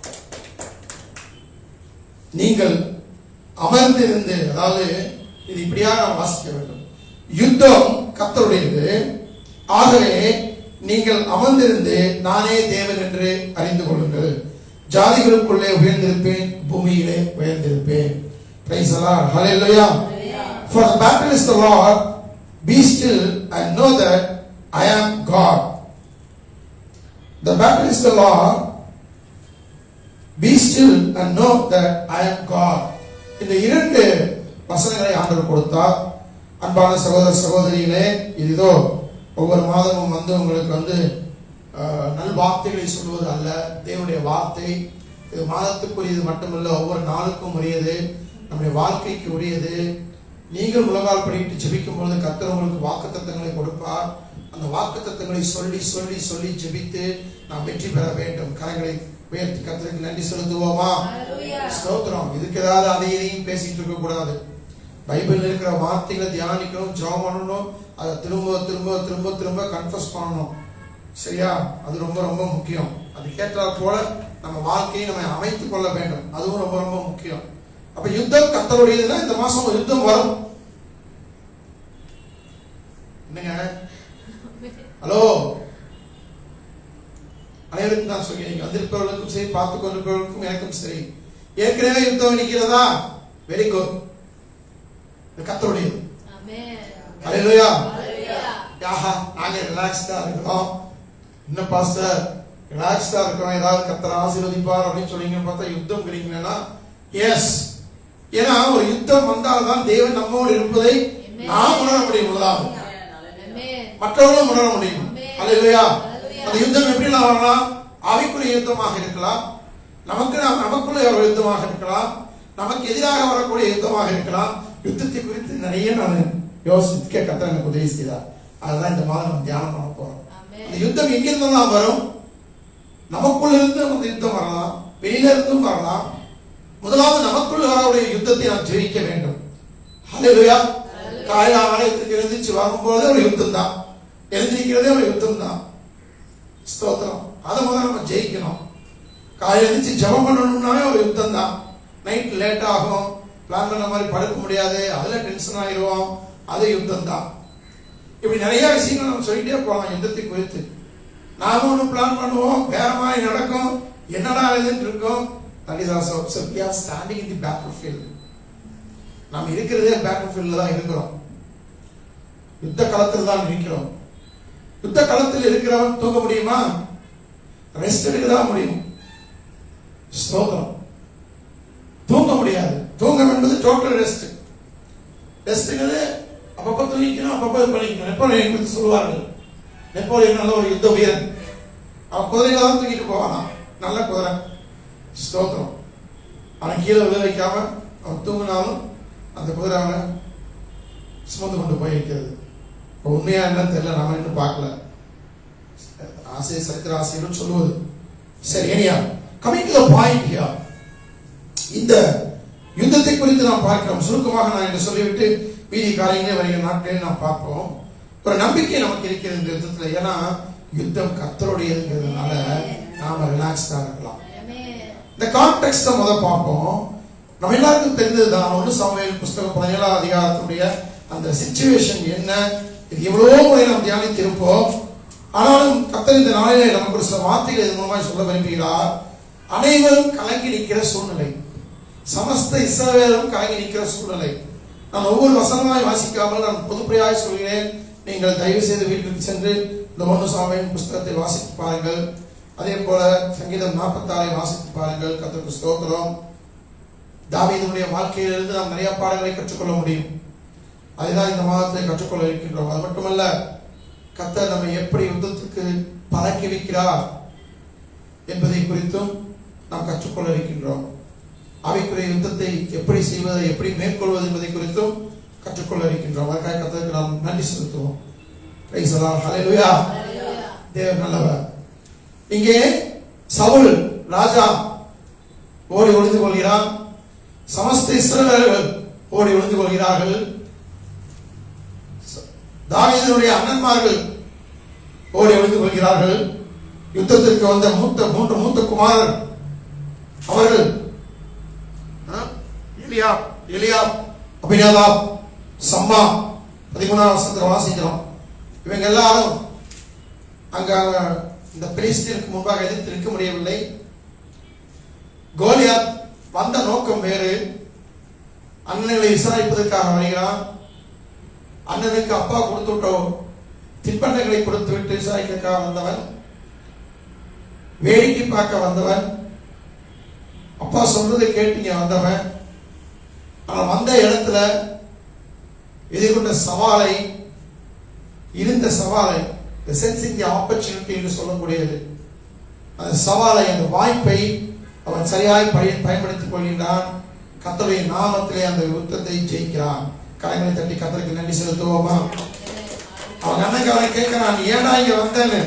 நீங்கள் அமர்ந்திருந்து அதாவது இது இப்படியாக நாம் வாசிக்க வேண்டும் யுத்தம் கத்தருடையது ஆகவே நீங்கள் அமர்ந்திருந்து நானே தேவன் என்று அறிந்து கொள்ளுங்கள் ஜாதிகளுக்குள்ளே உயர்ந்திருப்பேன் பூமியிலே உயர்ந்திருப்பேன் பிரைஸ் அல்லாஹ் ஹalleluya for the battle is the lord be still and know that i am god the battle is the lord be still and know that i am god இந்த இரண்டு வசனங்களை ஆண்டவர் கொடுத்தார் அன்பான சகோதர சகோதரிகளே இது இதோ ஒவ்வொரு மாதமும் வந்து உங்களுக்கு வந்து அஹ், நல்வார்த்தைகளை சொல்வது அல்ல தேவனுடைய வார்த்தை இது மாதத்துக்குரியது மட்டுமல்ல ஒவ்வொரு நாளுக்கும் உரியது நம்முடைய வாழ்க்கைக்கு உரியது நீங்கள் உலகால் படிட்டு ஜெபிக்கும் பொழுது கர்த்தர் உங்களுக்கு வாக்குத்தத்தங்களை கொடுப்பார் அந்த வாக்குத்தத்தங்களை சொல்லி சொல்லி சொல்லி ஜெபித்து நாம் வெற்றி பெற வேண்டும் கரங்களை உயர்த்தி கர்த்தருக்கு நன்றி செலுத்துவோமா ஹalleluya ஸ்தோத்திரம் இதுக்கு ஏதாவது அதை இதையும் பேசிட்டு இருக்க கூடாது பைபிள்ல இருக்கிற வார்த்தைகளை தியானிக்கணும் ஜெபம் பண்ணணும் அதை திரும்ப திரும்ப திரும்ப திரும்ப கன்ஃபஸ் பண்ணணும் சரியா அது ரொம்ப ரொம்ப முக்கியம் அதுக்கேற்றாற் போல நம்ம வாழ்க்கையை நம்ம அமைத்துக் கொள்ள வேண்டும் அதுவும் ரொம்ப ரொம்ப முக்கியம் அப்ப யுத்தம் கத்தருடையதுன்னா இந்த மாசம் ஒரு யுத்தம் வரும் என்னங்க ஹலோ அனைவருக்கும் தான் சொல்கிறேன் வந்திருப்பவர்களுக்கும் சரி பார்த்து கொண்டிருப்பவர்களுக்கும் எனக்கும் சரி ஏற்கனவே யுத்தம் நிற்கிறதா வெரி குட் கத்தருடையது ஆமென் ஹalleluya ஹalleluya யாஹா நாங்க ரிலாக்ஸ்டா இருக்கிறோம் இன்னும் பாஸ்டர் ரிலாக்ஸ்டா இருக்கிறோம் ஏதாவது கத்தர் ஆசீர்வதிப்பார் அப்படின்னு சொன்னீங்கன்னு பார்த்தா யுத்தம் கிடைக்கலன்னா எஸ் ஏன்னா ஒரு யுத்தம் வந்தால்தான் தேவன் நம்மோடு இருப்பதை நாம் உணர முடியும் முதலாவது ஆமென் மற்றவர்களும் உணர முடியும் Amen. அல்லேலூயா Hallelujah. அந்த யுத்தம் எப்படிலாம் வரலாம் ஆவிக்குரிய யுத்தமாக இருக்கலாம் நமக்கு நாம் நமக்குள்ள ஒரு யுத்தமாக இருக்கலாம் நமக்கு எதிராக வரக்கூடிய யுத்தமாக இருக்கலாம் யுத்தத்தை குறித்து நிறைய நான் யோசிக்க கத்த எனக்கு உதவி செய்தார் அதுதான் இந்த மாதம் நம்ம தியானம் பண்ண போறோம் ஆமென் அந்த யுத்தம் எங்கிருந்தெல்லாம் வரும் நமக்குள்ள இருந்து அந்த யுத்தம் வரலாம் வெளியில இருந்தும் வரலாம் முதலாவது நமக்குள் வரக்கூடிய யுத்தத்தை நாம் ஜெயிக்க வேண்டும் ஹalleluya காலையில ஆலயத்துக்கு எழுந்திருச்சு வரும்போது ஒரு யுத்தம் தான் எழுந்திருக்கிறதே ஒரு யுத்தம் தான் ஸ்தோத்திரம் அதை முதல்ல நம்ம ஜெயிக்கணும் காலையில எழுந்திருச்சு ஜெபம் பண்ணணும்னாவே ஒரு யுத்தம் தான் நைட் லேட் ஆகும் பிளான் பண்ண மாதிரி படுக்க முடியாது அதுல டென்ஷன் ஆயிடுவோம் அது யுத்தம் தான் இப்படி நிறைய விஷயங்கள் நம்ம சொல்லிட்டே போகலாம் யுத்தத்தை குறித்து நாம ஒன்று பிளான் பண்ணுவோம் வேற மாதிரி நடக்கும் என்னடா இதுன்னு இருக்கும் that is also so we are standing in the battlefield நாம் இருக்கிறதே பேட்டில் ஃபீல்டில் தான் இருக்கிறோம் யுத்த களத்தில் தான் இருக்கிறோம் யுத்த களத்தில் இருக்கிறவன் தூங்க முடியுமா ரெஸ்ட் எடுக்க தான் முடியும் ஸ்தோத்திரம் தூங்க முடியாது தூங்கம் என்பது டோட்டல் ரெஸ்ட் ரெஸ்ட்ங்கிறது அப்பப்போ தூங்கிக்கணும் அப்பப்போ இது பண்ணிக்கணும் நெப்போலியன் குறித்து சொல்லுவார்கள் நெப்போலியன் நல்ல ஒரு யுத்த வீரன் அவன் குதிரையில தான் தூக்கிட்டு போவானா நல்ல குதிரை ஸ்தோத்திரம் அவன் கீழே விழ வைக்காம அவன் தூங்கினாலும் அந்த குதிரை அவனை சுமந்து கொண்டு போய் வைக்கிறது இப்போ உண்மையா என்னன்னு தெரியல நாம இன்னும் பார்க்கல ஆசை சரித்திர ஆசைன்னு சொல்லுவது சரி anyway coming to point here இந்த யுத்தத்தை குறித்து நாம் பார்க்கிறோம் சுருக்கமாக நான் என்று சொல்லிவிட்டு மீதி காரியங்களே வருகிற நாட்களில் நாம் பார்ப்போம் ஒரு நம்பிக்கை நமக்கு இருக்கிறது இந்த யுத்தத்தில் ஏன்னா யுத்தம் கத்தருடையதுங்கிறதுனால நாம ரிலாக்ஸ்டா இருக்கலாம் இந்த கான்டெக்ட்டை முத பார்ப்போம் நம்ம எல்லாருக்கும் தெரிந்ததுதான் ஒன்று சாமுவேல் புஸ்தகம் பதினேழாம் அதிகாரத்துடைய அந்த சிச்சுவேஷன் என்ன இது எவ்வளவோ முறை நாம் தியானித்திருப்போம் ஆனாலும் கத்தர் இந்த நாளிலே நமக்கு ஒரு சில வார்த்தைகள் இது மூலமாக சொல்ல விரும்புகிறார் அனைவரும் கலங்கி நிற்கிற சூழ்நிலை சமஸ்த இஸ்ரவேலும் கலங்கி நிற்கிற சூழ்நிலை நான் ஒவ்வொரு வசனமாய் வாசிக்காமல் நான் பொதுப்படையாய் சொல்கிறேன் நீங்கள் தயவு செய்து வீட்டுக்கு சென்று இந்த ஒன்று சாமியின் புஸ்தகத்தை வாசித்து பாருங்கள் அதே போல சங்கீதம் நாற்பத்தாறை வாசித்து பாருங்கள் கத்தருக்கு ஸ்தோத்திரம் தாவீதுடைய வாழ்க்கையிலிருந்து நாம் நிறைய பாடங்களை கற்றுக்கொள்ள முடியும் அதுதான் இந்த மாதத்தை கற்றுக்கொள்ள இருக்கின்றோம் அது மட்டுமல்ல கத்தர் நம்மை எப்படி யுத்தத்துக்கு பழக்கி வைக்கிறார் என்பதை குறித்தும் நாம் கற்றுக்கொள்ள இருக்கின்றோம் அவைக்குரிய யுத்தத்தை எப்படி செய்வது எப்படி மேற்கொள்வது என்பதை குறித்தும் கற்றுக்கொள்ள இருக்கின்றோம் அதற்காக கத்தருக்கு நாம் நன்றி செலுத்துவோம் Praise the Lord. Hallelujah. தேவன் நல்லவர் இங்கே சவுல் ராஜா ஓடி ஒளிந்து கொள்கிறான் சமஸ்த இஸ்ரவேலர்கள் ஓடி ஒளிந்து கொள்கிறார்கள் தாவீதனுடைய அண்ணன்மார்கள் ஓடி ஒளிந்து கொள்கிறார்கள் யுத்தத்திற்கு வந்த மூத்த மூன்று மூத்த குமாரர் அவர்கள் ஆ, எலியா எலியா அபிநாதாப் சம்மா பதிமூணாம் வருஷத்துல வாசிக்கிறோம் இவங்க எல்லாரும் அங்க இந்த பிலிஸ்தீனுக்கு முன்பாக எதிர்த்து நிற்க முடியவில்லை கோலியாத் வந்த நோக்கம் வேறு அண்ணனை விசாரிப்பதற்காக வருகிறான் அண்ணனுக்கு அப்பா கொடுத்து விட்ட தின்பண்டங்களை கொடுத்து விட்டு விசாரிக்கிறதுக்காக வந்தவன் வேடிக்கை பார்க்க வந்தவன் அப்பா சொல்றதை கேட்டீங்க வந்தவன் ஆனால் வந்த இடத்துல எதிர்கொண்ட சவாலை இருந்த சவாலை சென்சிங் தி ஆப்பர்ச்சுனிட்டி என்று சொல்லக்கூடியது அந்த சவாலை அந்த வாய்ப்பை அவன் சரியாய் பய- பயன்படுத்திக் கொள்கின்றான் கத்தருடைய நாமத்திலே அந்த யுத்தத்தை ஜெயிக்கிறான் கரங்களை தட்டி கத்தருக்கு நன்றி செலுத்துவோமா அவன் அண்ணக்காரன் கேட்கிறான் ஏடா இங்க வந்தேன்னு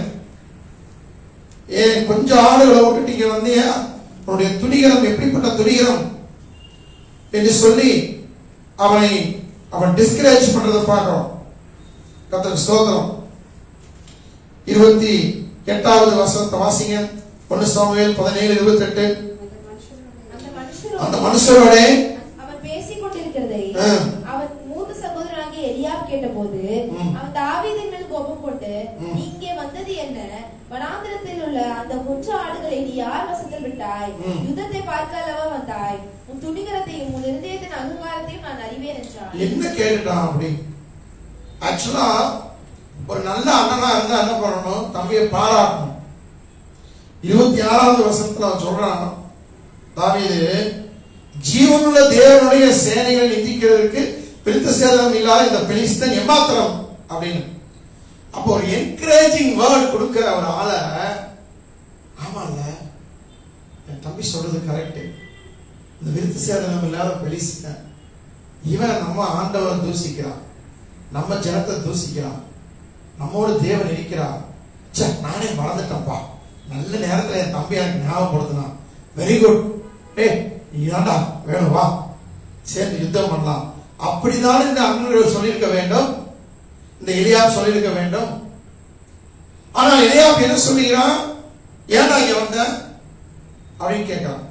ஏன் கொஞ்சம் ஆடுகளை விட்டுட்டு இங்க வந்தியா உன்னுடைய துணிகரம் எப்படிப்பட்ட துணிகரம் என்று சொல்லி அவனை அவன் டிஸ்கரேஜ் பண்றதை பார்க்கிறோம் கத்தருக்கு ஸ்தோத்திரம் இருபத்தி எட்டாவது வசனத்தை வாசிங்க ஒன்னு சாமுவேல் பதினேழு இருபத்தி எட்டு அந்த மனுஷரோடு அந்த மனுஷரோட அவன் பேசிக் கொண்டிருக்கிறதை ஆ. அவன் மூத்த சகோதரனாகிய எலியாப் கேட்டபோது ம். அவன் தாவீதின் மேல் கோபம் கொண்டு ம். நீ இங்கே வந்தது என்ன வனாந்திரத்தில் உள்ள அந்த கொற்ற ஆடுகளை நீ யார் வசத்தில் விட்டாய் ம். யுத்தத்தை பார்க்க அல்லவா வந்தாய் உன் துணிகரத்தையும் உன் இருதயத்தின் அகங்காரத்தையும் நான் அறிவேன் என்றான் என்ன கேட்டுட்டான் அப்படி ஆக்சுவலா ஒரு நல்ல அண்ணனா இருந்தா என்ன பண்ணணும் தம்பியை பாராட்டணும் இருபத்தி ஆறாவது வருஷத்துல அவன் சொல்றான் தாவீது ஜீவனுள்ள தேவனுடைய சேனைகளை நிந்திக்கிறதுக்கு பிரித்த சேதனம் இல்லாத இந்த பெலிஸ்தன் எம்மாத்திரம் அப்படின்னு அப்போ ஒரு என்கரேஜிங் வேர்ட் கொடுக்கிற ஒரு ஆளை ஆமால்ல என் தம்பி சொல்றது கரெக்ட் இந்த விருத்த சேதனம் இல்லாத பெலிஸ்தன் இவன் நம்ம ஆண்டவரை தூசிக்கிறான் நம்ம ஜனத்தை தூசிக்கிறான் நம்மோடு தேவன் இருக்கிறான் ச்சே நானே மறந்துட்டேன்ப்பா நல்ல நேரத்துல என் தம்பி எனக்கு ஞாபகப்படுத்தினான் வெரி குட் ஏய் ஏன்டா வேணும் வா சேர்ந்து யுத்தம் பண்ணலாம் அப்படிதான் இந்த அண்ணன்கள் சொல்லியிருக்க வேண்டும் இந்த எலியாப் சொல்லியிருக்க வேண்டும் ஆனா எலியாப் என்ன சொல்லுகிறான் ஏன்டா இங்க வந்த அப்படின்னு கேட்கிறான்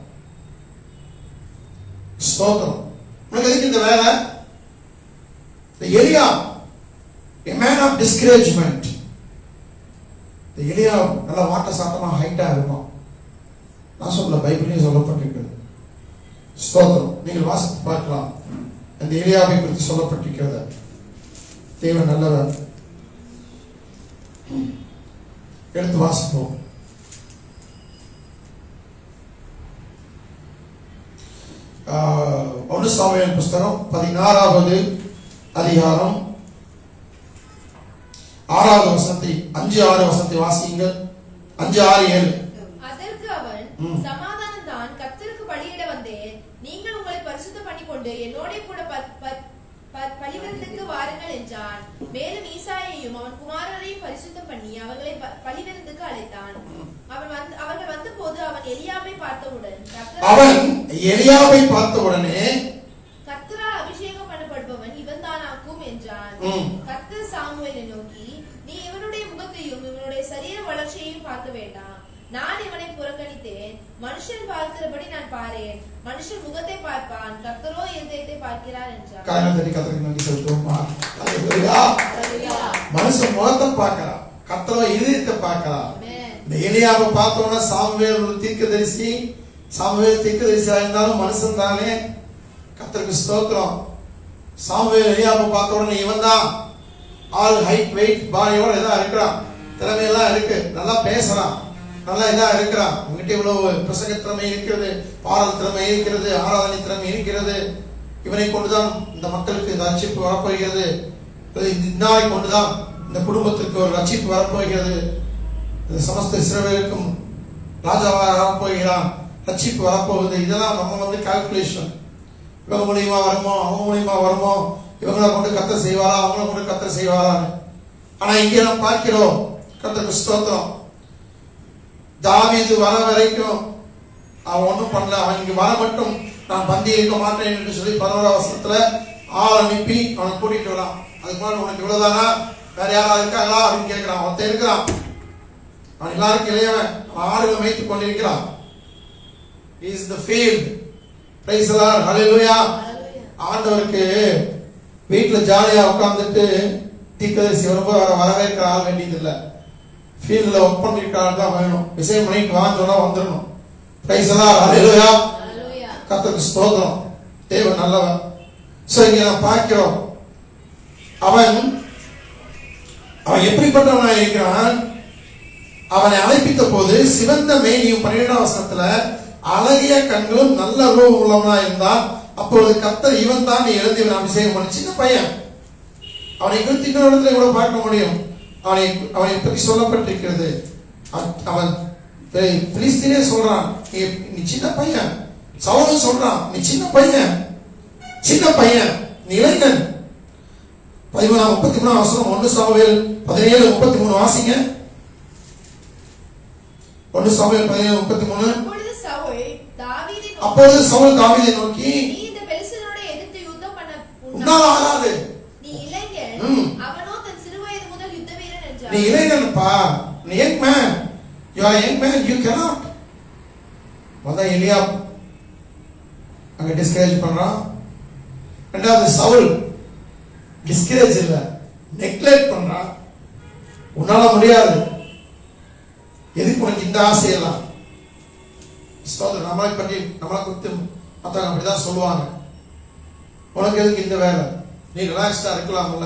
ஸ்தோத்திரம் உனக்கு எதுக்கு இந்த வேலை இந்த எலியா a man of discouragement இந்த எலியா நல்ல வாட்ட சாட்டமா ஹைட்டா இருப்பான் நான் சொல்ல பைபிளையும் சொல்லப்பட்டிருக்கிறது ஸ்தோத்திரம் நீங்கள் வாசித்து பார்க்கலாம் அந்த எலியாவை குறித்து சொல்லப்பட்டிருக்கிறது தேவன் நல்லவர் எடுத்து வாசிப்போம் ஆஹ், ஒன்று சாமுவேல் புஸ்தகம் பதினாறாவது அதிகாரம் ஆறாவது வசனத்தை அஞ்சு ஆறு வசனத்தை வாசியுங்கள் அஞ்சு ஆறு ஏழு அதற்கு அவன் ம். சமாதானம் தான் கர்த்தருக்கு பலியிட வந்தேன் நீங்கள் உங்களை பரிசுத்த பண்ணிக்கொண்டு என்னோட கூட ப- ப- ப- பலிவிருந்துக்கு வாருங்கள் என்றான் மேலும் ஈசாயையும் அவன் குமாரரையும் பரிசுத்தம் பண்ணி அவர்களை ப- பலிவிருந்துக்கு அழைத்தான் அவன் வந்து அவர்கள் வந்தபோது அவன் எலியாவை பார்த்தவுடன் கர்த்தரால் அவன் எலியாவை பார்த்த உடனே கர்த்தரால் அபிஷேகம் பண்ணப்படுபவன் இவன் தானாக்கும் என்றான் ம். கர்த்தர் சாமுவேலை நோக்கி நீ இவனுடைய முகத்தையும் இவனுடைய சரீர வளர்ச்சியையும் பார்க்க வேண்டாம் நான் இவனை புறக்கணித்தேன் மனுஷன் பார்க்கிறபடி நான் பாரேன் மனுஷன் முகத்தை பார்ப்பான் கர்த்தரோ இருதயத்தை பார்க்கிறார் என்றான் காரணம் தண்ணி கத்திரிக்கு நன்றி செலுத்துவோமா அல்லேலூயா. மனுஷன் முகத்தை பார்க்கறான் கத்தரோ இதயத்தை பார்க்கறான் Amen. இந்த எலியாவை பார்த்தோன்னா சாமுவேல் ஒரு தீர்க்கதரிசி சாமுவேல் தீர்க்கதரிசியா இருந்தாலும் மனுஷன் தானே கத்தருக்கு ஸ்தோத்திரம் சாமுவேல் எலியாவை பார்த்த உடனே இவன் தான் ஆள் ஹைட் வெயிட் பாடியோட இதா இருக்கிறான் திறமையெல்லாம் இருக்கு நல்லா பேசுறான் நல்லா இதா இருக்கிறான் உங்ககிட்ட இவ்வளவு பிரசங்க திறமை இருக்கிறது பாடல் திறமை இருக்கிறது ஆராதனை திறமை இருக்கிறது இவனை கொண்டுதான் இந்த மக்களுக்கு இந்த ரட்சிப்பு வரப்போகிறது இன்னாரை கொண்டுதான் இந்த குடும்பத்திற்கு ஒரு ரட்சிப்பு வரப்போகிறது இந்த சமஸ்த இஸ்ரவேலுக்கும் ராஜாவாக வரப்போகிறான் ரட்சிப்பு வரப்போகுது இதெல்லாம் நம்ம வந்து கால்குலேஷன் இவங்க மூலியமா வருமோ அவங்க மூலியமா வருமோ இவங்களை கொண்டு கத்த செய்வாரா அவங்கள கொண்டு கத்த செய்வாரான்னு ஆனா இங்கே நாம் பார்க்கிறோம் கத்தருக்கு ஸ்தோத்திரம் தாவீது வர வரைக்கும் அவன் ஒண்ணும் பண்ணல அவன் இங்க வர மட்டும் நான் பந்தி இருக்க மாட்டேன் என்று சொல்லி பதினோரா வருஷத்துல ஆள் அனுப்பி அவனை கூட்டிட்டு வரான் அதுக்கு முன்னாடி உனக்கு இவ்வளவுதானா வேற யாராவது இருக்காங்களா அப்படின்னு கேட்கிறான் ஒருத்தன் இருக்கிறான் அவன் எல்லாருக்கும் இளையவன் அவன் ஆடுகளை மேய்த்துக் கொண்டிருக்கிறான் is the field praise Lord hallelujah ஆண்டவருக்கு வீட்டுல ஜாலியா உட்கார்ந்துட்டு தீர்க்கதரிசி வரும்போது அவரை வரவேற்கிற ஆள் வேண்டியது இல்ல ஃபீல்ட்ல ஒர்க் பண்ணிருக்க ஆள் தான் வேணும் விஷயம் பண்ணிட்டு வான்னு சொன்னா வந்துடணும் பிரைஸ் லார்ட் ஹalleluya Hallelujah. கர்த்தருக்கு ஸ்தோத்திரம் தேவன் நல்லவன் சோ இங்க நான் பார்க்கிறோம் அவன் அவன் எப்படிப்பட்டவனா இருக்கிறான் அவனை அழைப்பித்த போது சிவந்த மேனியும் பன்னிரெண்டாம் வசனத்துல அழகிய கண்களும் நல்ல ரூபம் உள்ளவனா இருந்தான் அப்பொழுது கர்த்தர் இவன் தான் நீ எழுந்து இவன் அபிஷேகம் பண்ணி சின்ன பையன் அவனை குறித்து இன்னொரு இடத்துல கூட பார்க்க முடியும் அவனை அவனை பற்றி சொல்லப்பட்டிருக்கிறது அவன்- அவன் பெ- பிலிஸ்தீனே சொல்றான் நீ நீ சின்ன பையன் சவுலும் சொல்றான் நீ சின்ன பையன் சின்ன பையன் நீ இளைஞன் பதிமூணாம் முப்பத்தி மூணாம் வசனம் ஒன்று சாமுவேல் பதினேழு முப்பத்தி மூணு வாசிங்க ஒன்று சாமுவேல் பதினேழு முப்பத்தி மூணு அப்பொழுது சவுல் தாவீதை நோக்கி, அப்பொழுது சவுல் தாவீதை நோக்கி நீ இந்த பெலிஸ்தனோட எதிர்த்து யுத்தம் பண்ண உன்னால் ஆகாது நீ இளைஞன் ம். அவனோ தன் சிறுவயது முதல் யுத்த வீரன் நீ என்றான் இளைஞன்ப்பா நீ young man you are young man you cannot முதல் எலியா அங்க டிஸ்கரேஜ் பண்றான் ரெண்டாவது சவுல் டிஸ்கரேஜ் இல்ல நெக்லெக்ட் பண்றான் உன்னால முடியாது எதுக்கு உனக்கு இந்த ஆசையெல்லாம் ஸ்தோத்திரம் நம்மளை பற்றி நம்மளை குறித்து மற்றவங்க அப்படிதான் சொல்லுவாங்க உனக்கு எதுக்கு இந்த வேலை நீ ரிலாக்ஸ்டா இருக்கலாம்ல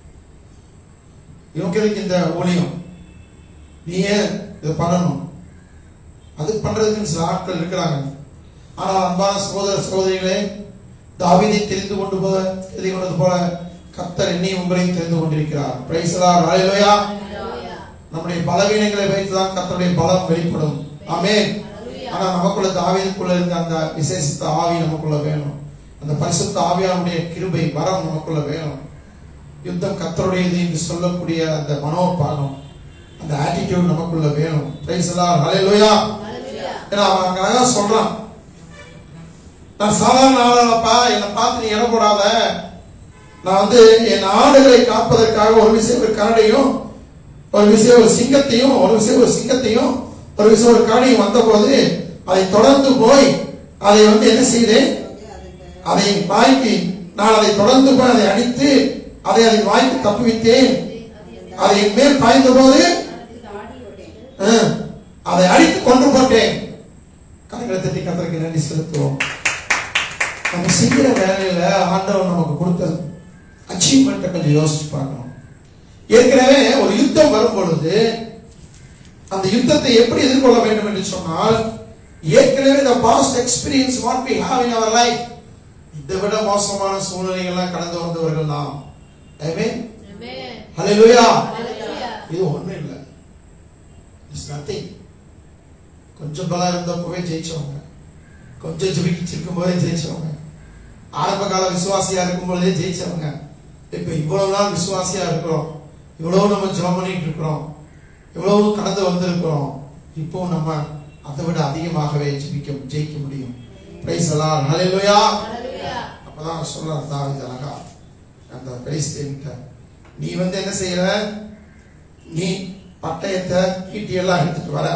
இவங்க எதுக்கு இந்த ஊழியம் நீ ஏன் இதை பண்ணணும் அது பண்றதுக்கு சில ஆட்கள் இருக்கிறாங்க ஆனால் அன்பான சகோதர சகோதரிகளே தாவீதை தெரிந்து கொண்டு போல தெரிந்து கொண்டது போல கத்தர் என்னை உங்களையும் தெரிந்து கொண்டிருக்கிறார் பிரைசலா ராயலோயா நம்முடைய பலவீனங்களை வைத்துதான் கர்த்தருடைய பலம் வெளிப்படும் ஆமென் ஆனா நமக்குள்ள தாவீதுக்குள்ள இருந்த அந்த விசேஷித்த ஆவி நமக்குள்ள வேணும் அந்த பரிசுத்த ஆவியானுடைய கிருபை வரம் நமக்குள்ள வேணும் யுத்தம் கத்தருடையது என்று சொல்லக்கூடிய அந்த மனோபானம் அந்த ஆட்டிடியூட் நமக்குள்ள வேணும் பிரைஸ் எல்லாம் ஹalleluya ஏன்னா அவன் அங்க அழகா சொல்றான் நான் சாதாரண ஆளாப்பா என்னை பார்த்து நீ இடம் போடாத நான் வந்து என் ஆடுகளை காப்பதற்காக ஒரு விஷயம் ஒரு கரடையும் ஒரு விஷயம் ஒரு சிங்கத்தையும் ஒரு விஷயம் ஒரு சிங்கத்தையும் ஒரு விஷயம் ஒரு கரடையும் வந்தபோது அதை தொடர்ந்து போய் அதை வந்து என்ன செய்தேன் அதை வாய்க்கு நான் அதை தொடர்ந்து போய் அதை அடித்து அதை அதை வாய்க்கு தப்புவித்தேன் அதை என் மேல் பாய்ந்த போது ஆ, அதை அடித்து கொண்டு போட்டேன் கலைகளை தட்டி கத்தருக்கு நன்றி செலுத்துவோம் நம்ம செய்கிற வேலையில ஆண்டவர் நமக்கு கொடுத்த அச்சீவ்மெண்ட்டை கொஞ்சம் யோசிச்சு பார்க்கணும் ஏற்கனவே ஒரு யுத்தம் வரும் பொழுது அந்த யுத்தத்தை எப்படி எதிர்கொள்ள வேண்டும் என்று சொன்னால் ஏற்கனவே the past experience what we have in our life இதை விட மோசமான சூழ்நிலைகள்லாம் கடந்து வந்தவர்கள் நாம் Amen. Hallelujah. இது ஒண்ணும் இல்லை இட்ஸ் நத்திங் கொஞ்சம் பலம் இருந்தப்பவே ஜெயிச்சவங்க கொஞ்சம் ஜெபிச்சிருக்கும் போதே ஜெயிச்சவங்க ஆரம்ப கால விசுவாசியா இருக்கும் பொழுதே ஜெயிச்சவங்க இப்ப இவ்வளவு நாள் விசுவாசியா இருக்கிறோம் இவ்வளவு நம்ம ஜெபம் பண்ணிட்டு இருக்கிறோம் இவ்வளவு கடந்து வந்திருக்கிறோம் இப்போ நம்ம அதை விட அதிகமாகவே ஜெபிக்க ஜெயிக்க முடியும் பிரைஸ் எல்லாம் ஹalleluya அப்பதான் சொல்றாரு தாவீது அழகா அந்த பிரைஸ் தேவிட்ட நீ வந்து என்ன செய்யற நீ பட்டயத்தை ஈட்டி எல்லாம் எடுத்துட்டு வர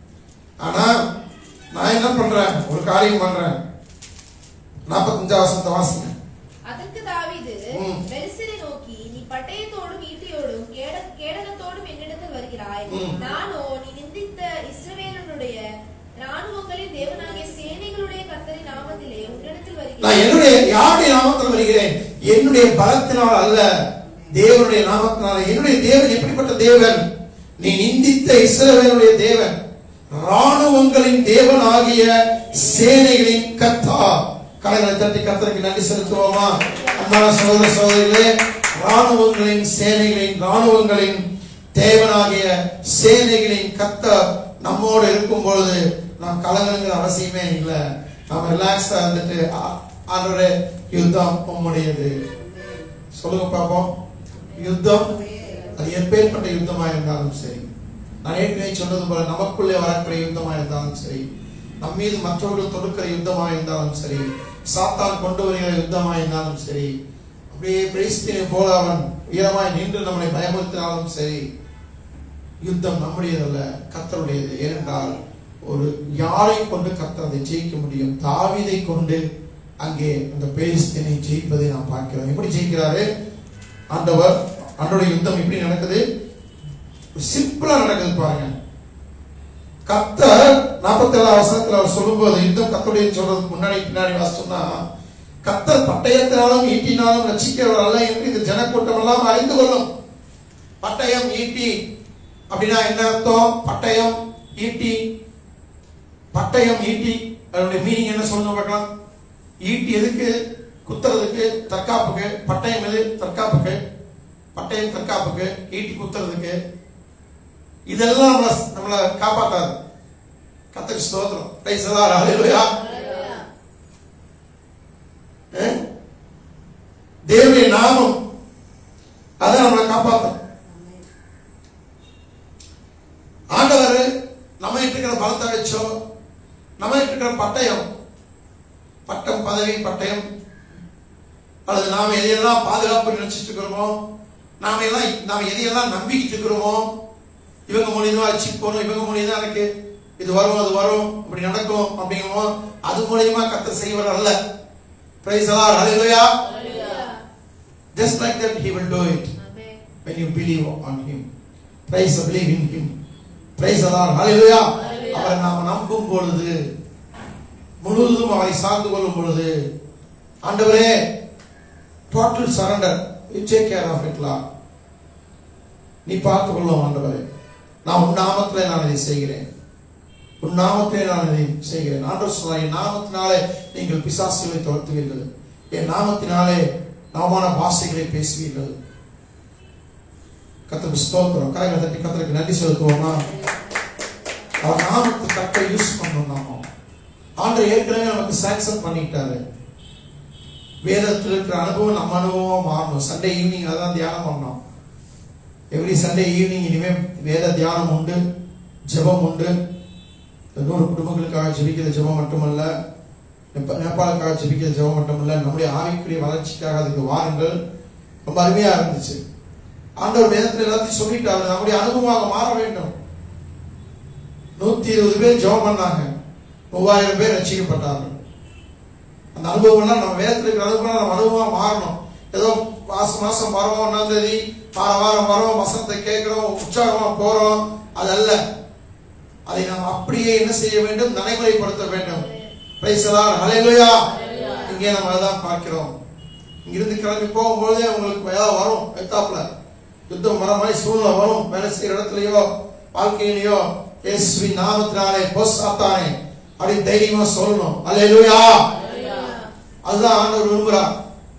ஆனா நான் என்ன பண்றேன் ஒரு காரியம் பண்றேன் நாற்பத்தஞ்சாம் வசனத்தை வாசிங்க அதற்கு தாவீது ம். பெலிஸ்தரை நோக்கி நீ பட்டயத்தோடும் ஈட்டியோடும் கேட- கேடகத்தோடும் என்னிடத்தில் வருகிறாய் ம். நானோ நீ நிந்தித்த இஸ்ரவேலனுடைய ராணுவங்களின் தேவனாகிய சேனைகளுடைய கர்த்தரின் நாமத்திலே உன்னிடத்தில் நான் வருகிறேன் என்னுடைய யாருடைய நாமத்தில் வருகிறேன் என்னுடைய பலத்தினால் அல்ல தேவனுடைய நாமத்தினால் என்னுடைய தேவன் எப்படிப்பட்ட தேவன் நீ நிந்தித்த இஸ்ரவேலுடைய தேவன் ராணுவங்களின் தேவன் ஆகிய சேனைகளின் கத்தா கலைகளை தட்டி கத்தருக்கு நன்றி செலுத்துவோமா அன்பான சகோதர சகோதரிகளே ராணுவங்களின் சேனைகளின் ராணுவங்களின் தேவனாகிய சேனைகளின் கத்தர் நம்மோடு இருக்கும் பொழுது நாம் கலங்கணுங்கிற அவசியமே இல்லை நாம ரிலாக்ஸா இருந்துட்டு ஆ- ஆண்டவரே யுத்தம் உம்முடையது சொல்லுங்க பாப்போம் யுத்தம் அது எப்பேற்பட்ட யுத்தமா இருந்தாலும் சரி நான் ஏற்கனவே சொன்னது போல நமக்குள்ளே வரக்கூடிய யுத்தமா இருந்தாலும் சரி நம் மீது மற்றவர்கள் தொடுக்கிற யுத்தமா இருந்தாலும் சரி சாத்தான் கொண்டு வருகிற யுத்தமா இருந்தாலும் சரி அப்படியே பிரேஸ்தினை போல அவன் உயரமாய் நின்று நம்மளை பயமுறுத்தினாலும் சரி யுத்தம் நம்முடையதல்ல கர்த்தருடையது ஏனென்றால் ஒரு யாரை கொண்டு கர்த்தர் அதை ஜெயிக்க முடியும் தாவீதை கொண்டு அங்கே அந்த பேரிஸ்தீனை ஜெயிப்பதை நாம் பார்க்கிறோம் எப்படி ஜெயிக்கிறாரு ஆண்டவர் ஆண்டோடைய யுத்தம் எப்படி நடக்குது சிம்பிளா நடக்குது பாருங்க கர்த்தர் நாற்பத்தி ஏழாம் வசனத்துல அவர் சொல்லும்போது யுத்தம் கத்தருடைய சொல்றதுக்கு முன்னாடி பின்னாடி வாசிச்சோம்னா கர்த்தர் பட்டயத்தினாலும் ஈட்டினாலும் ரட்சிக்கிறவர் அல்ல என்று இந்த ஜனக்கூட்டம் எல்லாம் அறிந்து கொள்ளும் பட்டயம் ஈட்டி அப்படின்னா என்ன அர்த்தம் பட்டயம் ஈட்டி பட்டயம் ஈட்டி அதனுடைய மீனிங் என்ன சொல்லுங்க பார்க்கலாம் ஈட்டி எதுக்கு குத்துறதுக்கு தற்காப்புக்கு பட்டயம் எது தற்காப்புக்கு பட்டயம் தற்காப்புக்கு ஈட்டி குத்துறதுக்கு இதெல்லாம் நம்மள நம்மள காப்பாத்தாது கத்தக்கு ஸ்தோத்திரம் பிரைஸ் எல்லாம் ஹalleluya தேவனுடைய நாமம் அதான் நம்மளை காப்பாற்றும் ஆண்டவர் நம்ம இருக்கிற பலத்தை வச்சோ நம்ம இருக்கிற பட்டயம் பட்டம் பதவி பட்டயம் அல்லது நாம் எதையெல்லாம் பாதுகாப்பு நினைச்சிட்டு இருக்கிறோமோ நாம எல்லாம் நாம எதையெல்லாம் நம்பிக்கிட்டு இருக்கிறோமோ இவங்க மூலியமா அச்சீவ் போகணும் இவங்க மூலியமா எனக்கு இது வரும் அது வரும் இப்படி நடக்கும் அப்படிங்கிறோமோ அது மூலியமா கத்த செய்வர் அல்ல பிரைஸ் எல்லாம் ஹalleluya just like that he will do it when you believe on him praise the believe in him praise the lord hallelujah அவரை நாம் நம்பும் பொழுது முழுவதும் அவரை சார்ந்து கொள்ளும் பொழுது ஆண்டவரே total surrender you take care of it Lord நீ பார்த்துக் கொள்ளும் ஆண்டவரே நான் உன் நாமத்திலே நான் இதை செய்கிறேன் உன் நாமத்திலே நான் இதை செய்கிறேன் ஆண்டவர் சொன்னார் என் நாமத்தினாலே நீங்கள் பிசாசுகளை துரத்துவீர்கள் என் நாமத்தினாலே நாமான பாஷைகளை பேசுவீர்கள் கத்தருக்கு ஸ்தோத்திரம் கரைகளை தட்டி கத்தருக்கு நன்றி செலுத்துவோமா அவர் நாமத்தை கரெக்டா யூஸ் பண்ணணும் நாம ஆண்டவர் ஏற்கனவே நமக்கு சாங்ஷன் பண்ணிட்டாரு வேதத்தில் இருக்கிற அனுபவம் நம்ம அனுபவமா மாறணும் சண்டே ஈவினிங் அதான் தியானம் பண்ணோம் எவ்ரி சண்டே ஈவினிங் இனிமே வேத தியானம் உண்டு ஜெபம் உண்டு நூறு குடும்பங்களுக்காக ஜெபிக்கிற ஜெபம் மட்டுமல்ல நேபா- நேபாளுக்காக ஜெபிக்க ஜெபம் மட்டும் இல்லை நம்முடைய ஆவிக்குரிய வளர்ச்சிக்காக அதுக்கு வாருங்கள் ரொம்ப அருமையா இருந்துச்சு ஆண்டவர் வேதத்தில் எல்லாத்தையும் சொல்லிட்டாரு நம்முடைய அனுபவமாக மாற வேண்டும் நூத்தி இருபது பேர் ஜெபம் பண்ணாங்க மூவாயிரம் பேர் ரசிக்கப்பட்டார்கள் அந்த அனுபவம்லாம் நம்ம வேதத்தில் இருக்கிற அனுபவம் நம்ம அனுபவமா மாறணும் ஏதோ மாசம் மாசம் வரோம் ஒன்றாம் தேதி வார வாரம் வரோம் வசனத்தை கேட்கிறோம் உற்சாகமா போறோம் அதல்ல அதை நாம் அப்படியே என்ன செய்ய வேண்டும் நடைமுறைப்படுத்த வேண்டும் பிரைசலார் ஹalleluya இங்கே நம்ம அதான் பார்க்கிறோம் இங்கிருந்து கிளம்பி போகும்போதே உங்களுக்கு ஏதாவது வரும் எத்தாப்புல யுத்தம் வர மாதிரி சூழ்நிலை வரும் வேலை செய்யற இடத்துலயோ வாழ்க்கையிலயோ இயேசுவின் நாமத்தினாலே பொஸ் ஆத்தானே அப்படி தைரியமா சொல்லணும் ஹalleluya அதுதான் ஆண்டவர் விரும்புறார்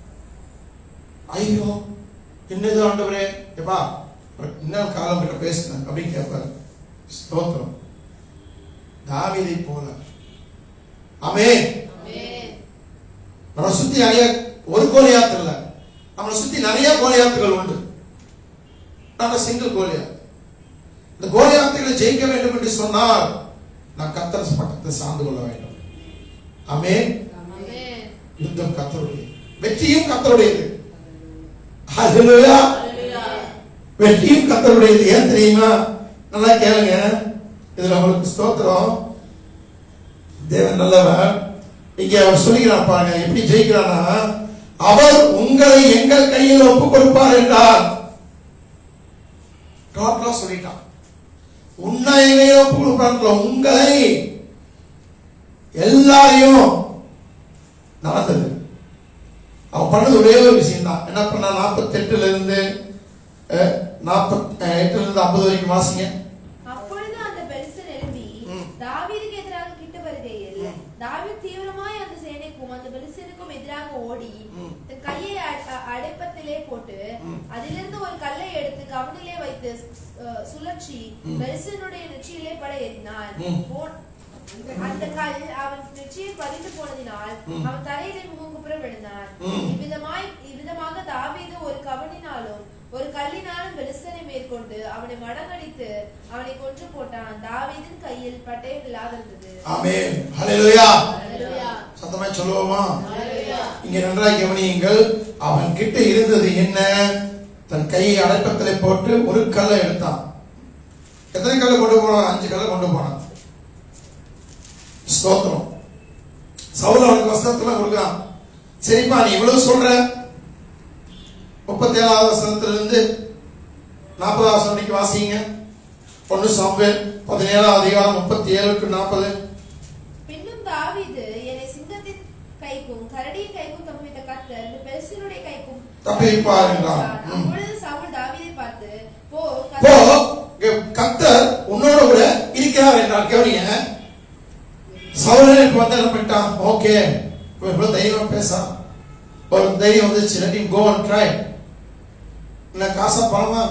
ஐயோ என்னது ஆண்டவரே எப்பா இன்னும் காலம் கிட்ட பேசுனேன் அப்படின்னு கேட்பாரு ஸ்தோத்திரம் தாவீதை போல ஆமென் நம்மளை சுத்தி நிறைய ஒரு கோலியாத்து இல்ல நம்மளை சுத்தி நிறைய கோலியாத்துகள் உண்டு நம்ம சிங்கிள் கோலியாத் இந்த கோலியாத்துகளை ஜெயிக்க வேண்டும் என்று சொன்னால் நான் கத்தர் பக்கத்தை சார்ந்து கொள்ள வேண்டும் ஆமென் யுத்தம் கத்தருடைய வெற்றியும் கத்தருடையது ஹalleluya வெற்றியும் கத்தருடையது ஏன் தெரியுமா நல்லா கேளுங்க இதுல உங்களுக்கு ஸ்தோத்திரம் தேவன் நல்லவர் இங்க அவர் சொல்லுகிறார் பாருங்க எப்படி ஜெயிக்கிறானா அவர் உங்களை எங்கள் கையில் ஒப்பு கொடுப்பார் என்றார் டோட்டலா சொல்லிட்டான் உன்னை எங்க கையில் ஒப்பு கொடுப்பார் உங்களை எல்லாரையும் நடந்தது அவன் பண்ணது ஒரே ஒரு விஷயம் தான் என்ன பண்ணா நாற்பத்தி எட்டுல இருந்து நாற்பத்தி எட்டுல இருந்து ஐம்பது வரைக்கும் வாசிங்க அப்பொழுது அந்த பெலிஸ்தர் எழும்பி ம். தாவீதுக்கு எதிராக கிட்ட வருகையில் ம். தாவீது தீவிரமாய் அந்த சேனைக்கும் அந்த பெலிஸ்தருக்கும் எதிராக ஓடி ம். தன் கையை அ- அ- அடைப்பத்திலே போட்டு ம். அதிலிருந்து ஒரு கல்லை எடுத்து கவனிலே வைத்து அஹ், சுழற்றி ம். பெலிஸ்தனுடைய நெற்றியிலே பட எறினான் ம். போன்- அந்த கல் அவன் நெற்றியில் பதிந்து போனதினால் ம். அவன் தலையிலே முகங்குப்புற விழுந்தான் ம். இவ்விதமாய் இவ்விதமாக தாவீது ஒரு கவனினாலும் ஒரு கல்லினாலும் பெலிஸ்தனை மேற்கொண்டு அவனை மடங்கடித்து அவனை கொன்று போட்டான் தாவீதின் கையில் பட்டயம் இல்லாதிருந்தது ஆமென் ஹalleluya அல்லேலூயா. சத்தமா சொல்லுவோமா அல்லேலூயா. இங்க நன்றாய் கவனியுங்கள் அவன் கிட்ட இருந்தது என்ன தன் கையை அடைப்பத்திலே போட்டு ஒரு கல்லை எடுத்தான் எத்தனை கல்லை கொண்டு போனான் அஞ்சு கல்லை கொண்டு போனான் ஸ்தோத்திரம் சவுல் அவனுக்கு வஸ்திரத்துல கொடுக்குறான் சரிப்பா நீ இவ்வளவு சொல்ற முப்பத்தி ஏழாவது வசனத்துல இருந்து நாற்பதாவது வசனம் வரைக்கும் வாசிங்க ஒன்னு சாம்பேல் பதினேழாம் அதிகாரம் முப்பத்தி ஏழு டு நாற்பது பின்னும் தாவீது என்னை சிங்கத்தின் கைக்கும் கரடியின் கைக்கும் தப்பித்த கர்த்தர் இந்த பெலிஸ்தனுடைய கைக்கும் தப்புவிப்பார் என்றான். ம். அப்பொழுது சவுல் தாவீதை பார்த்து போ போ கர்த்தர் கத்தர் உன்னோட கூட இருக்கிறார் என்றார் கவனிங்க சவுலன் இப்ப வந்து என்ன பண்ணிட்டான் ஓகே இவ்வளவு தைரியமா பேசா ஒரு தைரியம் வந்துச்சு let him go and try என்ன காசா பணமா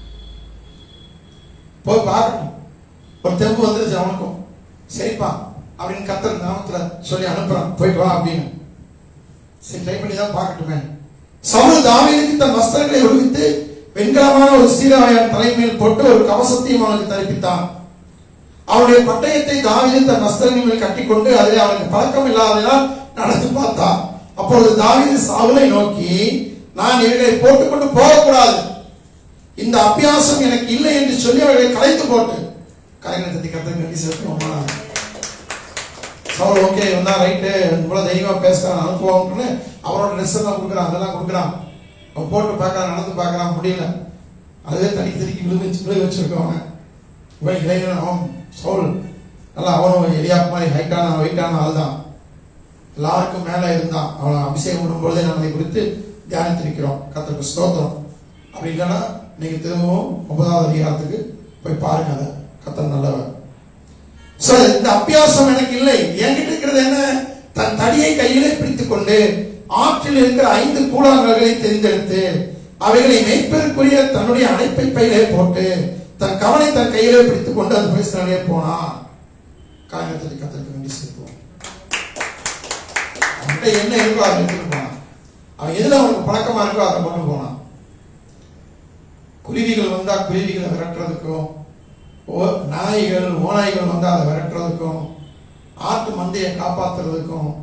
போய் பார்க்கணும் ஒரு தெம்பு வந்துருச்சு அவனுக்கும் சரிப்பா அப்படின்னு கத்தர் நாமத்துல சொல்லி அனுப்புறான் போயிட்டு வா அப்படின்னு சரி ட்ரை பண்ணி தான் பார்க்கட்டுமே சவுல் தாவீதுக்கு தன் வஸ்திரங்களை ஒழித்து வெண்கலமான ஒரு சீராயான் தலைமையில் போட்டு ஒரு கவசத்தையும் அவனுக்கு தரிப்பித்தான் அவனுடைய பட்டயத்தை தாவீது தன் வஸ்திரங்கள் மேல் கட்டிக்கொண்டு அதில் அவனுக்கு பழக்கம் இல்லாததால் நடந்து பார்த்தான் அப்பொழுது தாவீது சவுலை நோக்கி நான் இவர்களை போட்டுக்கொண்டு போகக்கூடாது இந்த அபியாசம் எனக்கு இல்லை என்று சொல்லி அவர்களை கலைத்து போட்டு கலைஞர் தத்தி கருத்து நன்றி செலுத்துவோமா சவுல் ஓகே வந்தா ரைட்டு இவ்வளவு தைரியமா பேசுறான் அனுப்புவாங்கன்னு அவரோட ட்ரெஸ் எல்லாம் கொடுக்குறான் அதெல்லாம் கொடுக்குறான் அவன் போட்டு பார்க்கறான் நடந்து பார்க்கறான் முடியல அதுவே தனி திருக்கி விழுந்து விழுக வச்சிருக்கோம் அவன் இவன் இளைஞன் அவன் சவுல் நல்லா அவனும் எலியா மாதிரி ஹைட்டான வெயிட்டான ஆள் தான் எல்லாருக்கும் மேல இருந்தான் அவனை அபிஷேகம் பண்ணும்பொழுதே நம்ம அதை குறித்து தியானித்திருக்கிறோம் கத்தருக்கு ஸ்தோத்திரம் அப்படி இல்லைன்னா நீங்க திரும்பவும் ஒன்பதாவது அதிகாரத்துக்கு போய் பாருங்க அதை கத்தர் நல்லவன் So, இந்த அபியாசம் எனக்கு இல்லை என்கிட்ட இருக்கிறது என்ன தன் தடியை கையிலே பிடித்துக் கொண்டு ஆற்றில் இருக்கிற ஐந்து கூழாங்கல்களை தெரிந்தெடுத்து அவைகளை மேய்ப்பதற்குரிய தன்னுடைய அடைப்பை பையிலே போட்டு தன் கவனை தன் கையிலே பிடித்துக் கொண்டு அது பேசினாலே போனான் காரணத்தில் கத்திற்கு வேண்டி சேர்ப்போம் அவன்கிட்ட என்ன இருக்கோ அதை எடுத்துட்டு போனான் அவன் எதுல அவனுக்கு பழக்கமா இருக்கோ அதை கொண்டு போனான் குருவிகள் வந்தா குருவிகளை விரட்டுறதுக்கும் ஓ நாய்கள் ஓநாய்கள் வந்தா அதை விரட்டுறதுக்கும் ஆட்டு மந்தையை காப்பாத்துறதுக்கும்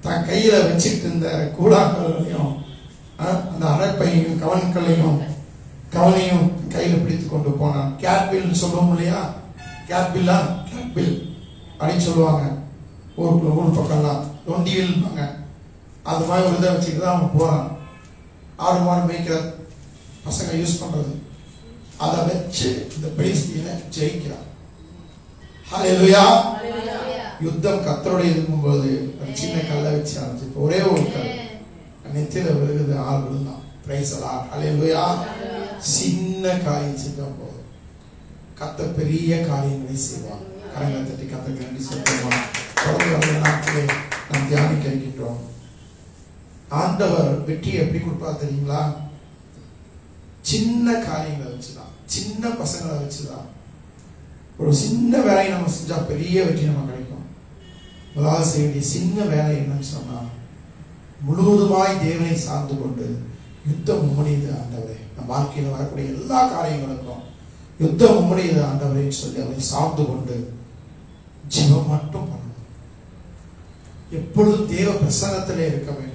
தன் கையில வச்சுட்டு இருந்த கூழாக்களையும் அஹ், அந்த அரைப்பையும் கவன்களையும் கவனையும் கையில பிடித்து கொண்டு போனான் கேட்பில் சொல்லுவோம் இல்லையா கேட்பில்லா கேட்பில் அப்படின்னு சொல்லுவாங்க ஊருக்குள்ள ஊர் பக்கம்லாம் தொண்டியில்பாங்க அது மாதிரி ஒரு இதை வச்சுட்டு தான் அவன் போறான் ஆடு மாடு மேய்க்கிற பசங்க யூஸ் பண்றது அதை வச்சு இந்த பெலிஸ்தீனை ஜெயிக்கிறான் ஹalleluya யுத்தம் கத்தருடைய இருக்கும்போது ஒரு சின்ன கல்லை வச்சு ஆரம்பிச்சு இப்ப ஒரே ஒரு கல் நெத்தியில விழுகுது ஆள் விழுந்தான் பிரைஸ் எல்லாம் ஹalleluya சின்ன காரியம் செஞ்சா போதும் கத்த பெரிய காரியங்களை செய்வார் கரங்களை தட்டி கத்தருக்கு நன்றி சொல்லுவோம் தொடர்ந்து வந்த நாட்களே நாம் தியானிக்க இருக்கின்றோம் ஆண்டவர் வெற்றியை எப்படி கொடுப்பார் தெரியுங்களா சின்ன காரியங்களை வச்சுதான் சின்ன பசங்களை வச்சுதான் ஒரு சின்ன வேலையை நம்ம செஞ்சா பெரிய வெற்றி நம்ம கிடைக்கும் முதலாவது செய்ய வேண்டிய சின்ன வேலை என்னன்னு சொன்னா முழுவதுமாய் தேவனை சார்ந்து கொண்டு யுத்தம் உம்முடையது ஆண்டவரே நம் வாழ்க்கையில் வரக்கூடிய எல்லா காரியங்களுக்கும் யுத்தம் உம்முடையது ஆண்டவரேன்னு சொல்லி அவரை சார்ந்து கொண்டு ஜெபம் மட்டும் பண்ணணும் எப்பொழுதும் தேவ பிரசன்னத்திலே இருக்க வேண்டும்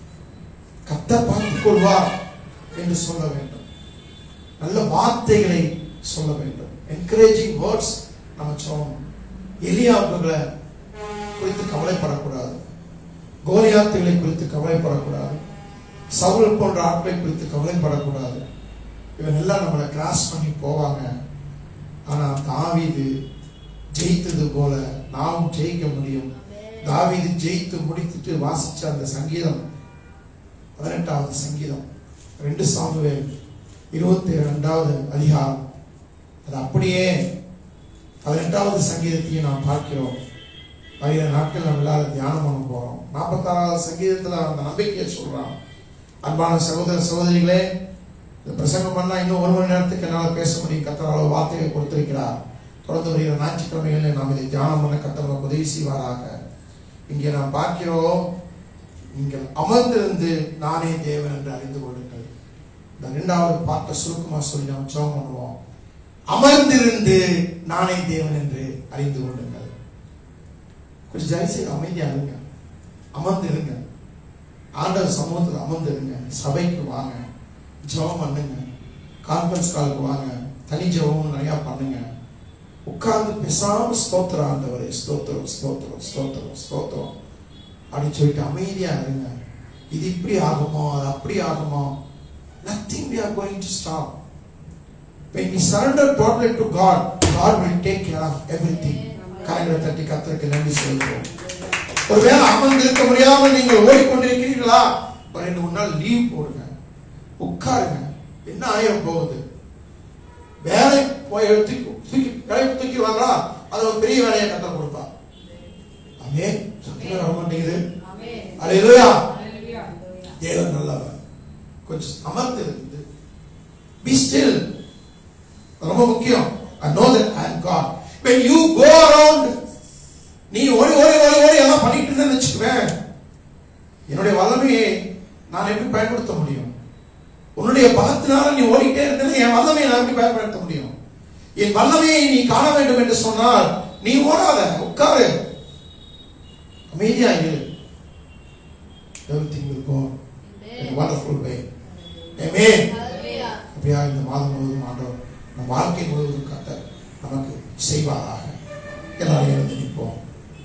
கத்த பார்த்துக் கொள்வார் என்று சொல்ல வேண்டும் நல்ல வார்த்தைகளை சொல்ல வேண்டும் என்கரேஜிங் வேர்ட்ஸ் நம்ம சொல்லணும் எலியாவுகளை குறித்து கவலைப்படக்கூடாது கோலியாத்துகளை குறித்து கவலைப்படக்கூடாது சவுல் போன்ற ஆட்களை குறித்து கவலைப்படக்கூடாது இவன் எல்லாம் நம்மளை கிராஸ் பண்ணி போவாங்க ஆனா தாவீது ஜெயித்தது போல நாமும் ஜெயிக்க முடியும் தாவீது ஜெயித்து முடித்துட்டு வாசிச்ச அந்த சங்கீதம் பதினெட்டாவது சங்கீதம் ரெண்டு சாமுவேல் இருபத்தி ரெண்டாவது அதிகாரம் அது அப்படியே பதினெட்டாவது சங்கீதத்தையும் நாம் பார்க்கிறோம் வருகிற நாட்கள் நம்ம எல்லாரும் தியானம் பண்ண போறோம் நாற்பத்தாறாவது சங்கீதத்துல அந்த நம்பிக்கையை சொல்றான் அன்பான சகோதர சகோதரிகளே இந்த பிரசங்கம் பண்ணா இன்னும் ஒரு மணி நேரத்துக்கு என்னால் பேச முடியும் கத்தரால வார்த்தையை கொடுத்திருக்கிறார் தொடர்ந்து வருகிற ஞாயிற்றுக்கிழமைகளில் நாம் இதை தியானம் பண்ண கத்தர் நமக்கு உதவி செய்வாராக இங்கே நாம் பார்க்கிறோம் நீங்கள் அமர்ந்திருந்து நானே தேவன் என்று அறிந்து கொள்ளுங்கள் இந்த இரண்டாவது பாட்டை சுருக்கமா சொல்லி நாம் ஜெபம் பண்ணுவோம் அமர்ந்திருந்து நானே தேவன் என்று அறிந்து கொள்ளுங்கள் கொஞ்சம் தயவு செய்து அமைதியா இருங்க அமர்ந்து இருங்க ஆண்டவர் சமூகத்தில் அமர்ந்து இருங்க சபைக்கு வாங்க ஜெபம் பண்ணுங்க கான்ஃபரன்ஸ் காலுக்கு வாங்க தனி ஜெபம் நிறையா பண்ணுங்க உட்கார்ந்து பேசாம ஸ்தோத்திரம் ஆண்டவரே ஸ்தோத்திரம் ஸ்தோத்திரம் ஸ்தோத்திரம் ஸ்தோத்திரம் அப்படின்னு சொல்லிட்டு அமைதியா இருங்க இது இப்படி ஆகுமோ அது அப்படி ஆகுமோ nothing we are going to stop when we surrender totally to God God will take care of everything கரங்களை தட்டி கத்தருக்கு நன்றி சொல்கிறோம் ஒருவேளை அமர்ந்து இருக்க முடியாமல் நீங்கள் ஓடிக்கொண்டிருக்கிறீர்களா ஒரு ரெண்டு மூணு நாள் லீவ் போடுங்க உட்காருங்க என்ன ஆயிரம் போகுது வேலை போய் தூக்கி தூக்கி வேலை தூக்கி வாங்களா அது ஒரு பெரிய வேலையை கத்த கொடுப்பா அமே சத்தியமா வர மாட்டேங்குது அலையிலா தேவன் நல்லவர் கொஞ்சம் அமர்ந்து இருந்து பி ஸ்டில் ரொம்ப முக்கியம் I know that I am God when you go around நீ ஓடி ஓடி ஓடி ஓடி எல்லாம் பண்ணிட்டு இருந்தேன்னு வச்சுக்குவேன் என்னுடைய வல்லமையை நான் எப்படி பயன்படுத்த முடியும் உன்னுடைய பலத்தினால நீ ஓடிட்டே இருந்தது என் வல்லமையை நான் எப்படி பயன்படுத்த முடியும் என் வல்லமையை நீ காண வேண்டும் என்று சொன்னால் நீ ஓடாத உட்காரு அமைதியா இரு everything will go in a wonderful way amen அப்படியா இந்த மாதம் முழுவதும் ஆண்டவர் நம் வாழ்க்கை முழுவதும் கத்த நமக்கு செய்வாராக எல்லாரும் எழுந்து நிற்போம்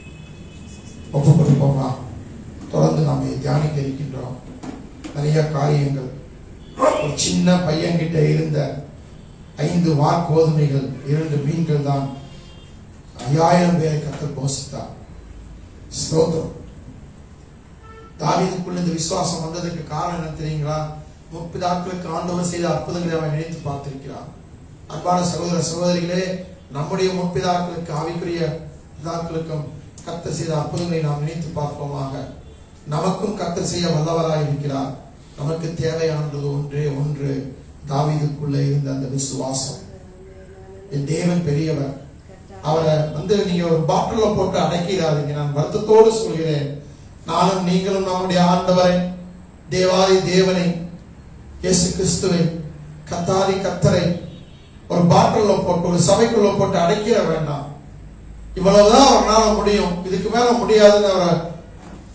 ஒப்பு கொடுப்போமா தொடர்ந்து நாம் இதை தியானிக்க இருக்கின்றோம் நிறைய காரியங்கள் ஒரு சின்ன பையன்கிட்ட இருந்த ஐந்து வார்கோதுமைகள் இரண்டு மீன்கள் தான் ஐயாயிரம் பேரை கத்தர் போஷித்தார் ஸ்தோத்திரம் தாவீதுக்குள்ள இந்த விசுவாசம் வந்ததுக்கு காரணம் என்ன தெரியுங்களா முற்பிதாக்களுக்கு ஆண்டவர் செய்த அற்புதங்களை அவன் நினைத்து பார்த்திருக்கிறான் அன்பான சகோதர சகோதரிகளே நம்முடைய முற்பிதாக்களுக்கு ஆவிக்குரிய பிதாக்களுக்கும் கத்தர் செய்த அற்புதங்களை நாம் நினைத்து பார்ப்போமாக நமக்கும் கத்தர் செய்ய வல்லவராய் இருக்கிறார் நமக்கு தேவையானது ஒன்றே ஒன்று தாவீதுக்குள்ளே இருந்த அந்த விசுவாசம் என் தேவன் பெரியவர் அவரை வந்து நீங்க ஒரு பாட்டில போட்டு அடக்கிறாதீங்க நான் வருத்தத்தோடு சொல்கிறேன் நானும் நீங்களும் நம்முடைய ஆண்டவரை தேவாதி தேவனை இயேசு கிறிஸ்துவை கத்தாதி கத்தரை ஒரு பாட்டில போட்டு ஒரு சபைக்குள்ள போட்டு அடைக்கிற வேண்டாம் இவ்வளவுதான் அவரால் முடியும் இதுக்கு மேல முடியாதுன்னு அவரை குறி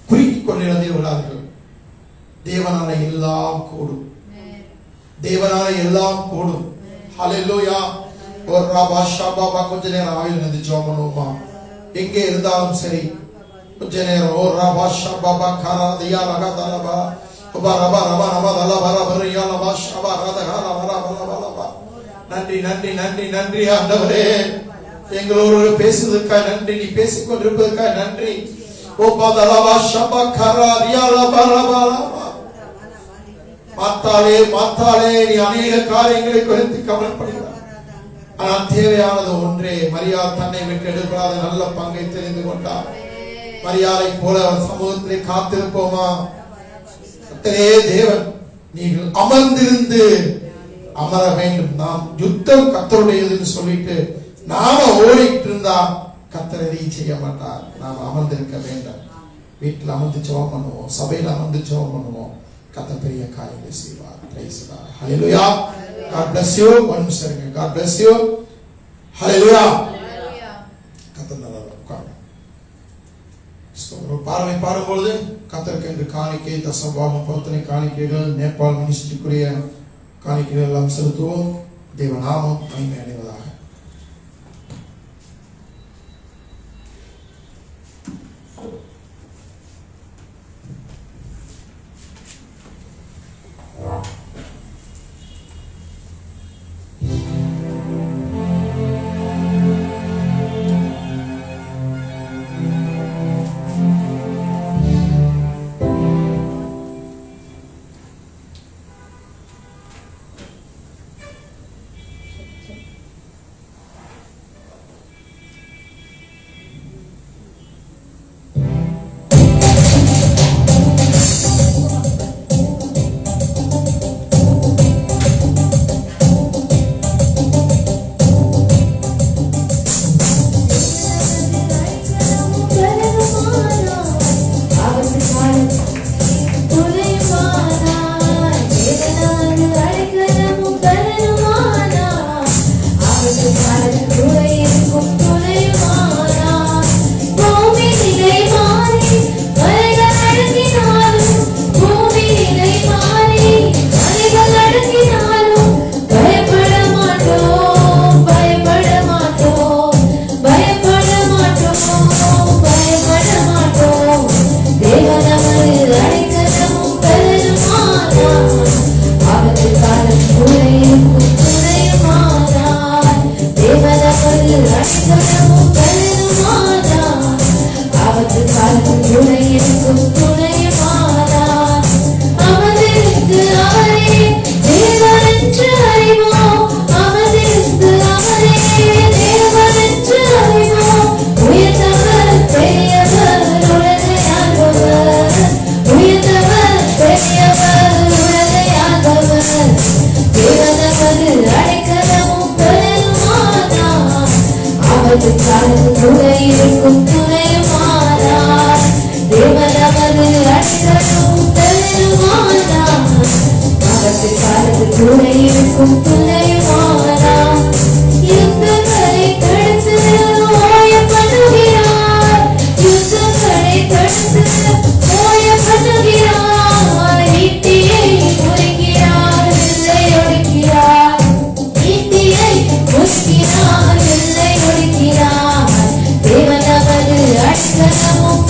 கொண்டிருந்தே விடாதீர்கள் தேவனால எல்லாம் கூடும் தேவனால எல்லாம் கூடும் ஹalleluya ஒரு ராபா ஷாபா கொஞ்ச நேரம் ஆயில் இருந்து ஜெபம் பண்ணுவோமா எங்கே இருந்தாலும் சரி கொஞ்ச நேரம் ஓ ராபா ஷாபா காரா தியா ரகா தலபா ரபா ரபா ரபா ரபா தலா பரா பரியா ரபா ஷாபா ரத காரா ரபா ரபா ரபா நன்றி நன்றி நன்றி நன்றி ஆண்டவரே எங்களோடு பேசுவதற்காக நன்றி நீ பேசிக் கொண்டிருப்பதற்காக நன்றி ஓ பதலபா ஷாபா காரா ரியா ரபா ரபா ரபா மாத்தாளே மாத்தாளே நீ அநேக காரியங்களை குறித்து கவலைப்படுகிறார் ஆனால் தேவையானது ஒன்றே மரியாதை தன்னை விட்டு எடுக்காத நல்ல பங்கை தெரிந்து கொண்டார் மரியாதை போல அவர் சமூகத்திலே காத்திருப்போமா கர்த்தரே தேவன் நீங்கள் அமர்ந்திருந்து அமர வேண்டும் நாம் யுத்தம் கத்தருடையதுன்னு சொல்லிட்டு நாம ஓடிட்டு இருந்தா கத்தர் எதையும் செய்ய மாட்டார் நாம் அமர்ந்திருக்க வேண்டும் வீட்டில் அமர்ந்து ஜெபம் பண்ணுவோம் சபையில் அமர்ந்து ஜெபம் பண்ணுவோம் கத்த பெரிய காரியங்களை செய்வார் praise God hallelujah God bless you one second God bless you hallelujah கத்த நல்லா உட்காருங்க ஒரு பார்வை பாரும்பொழுது கத்தருக்கு என்று காணிக்கை தசபாகம் பொருத்தனை காணிக்கைகள் நேபாள் மினிஸ்ட்ரிக்குரிய காணிக்கைகள் எல்லாம் செலுத்துவோம் தேவ நாமம் மகிமை அடைவதாக பயப்பட மாட்டோம் பயப்பட மாட்டோம் பயப்பட மாட்டோம் பயப்பட மாட்டோம் தேவனவர் அழைக்கலமும் பெருமானா ஆபத்து காலம் துணையும் துணையுமானார் தேவனவர் அழைக்கலமும் பெருமானா ஆபத்து காலம் துணையும் துணையுமானார் அமர்ந்திருந்து அவரே தேவனென்று அறிவோம் அமர்ந்திருந்து அவரே தேவனென்று அறிவோம் உயர்ந்தவர் பெரியவர் உலகையாள்பவர் உயர்ந்தவர் பெரியவர் உலகையாள்பவர் தேவனமது அடைக்கலமும் பெருமானார் அவரது காலத்து துணை இருக்கும் துணையுமானார் தேவனமது அடைக்கலமும் பெருமானார் அவரது காலத்து துணை இருக்கும் துணையுமானார் யுத்தங்களை தடுத்து ஓய பண்ணுகிறார் யுத்தங்களை தடுத்து ஓய பண்ணுகிறார் ஈட்டியை முறிக்கிறார் வில்லை ஒடுக்கிறார் ஈட்டியை முறிக்கிறார் வில்லை ஒடுக்கிறார் தேவனவது அடிக்கலமும்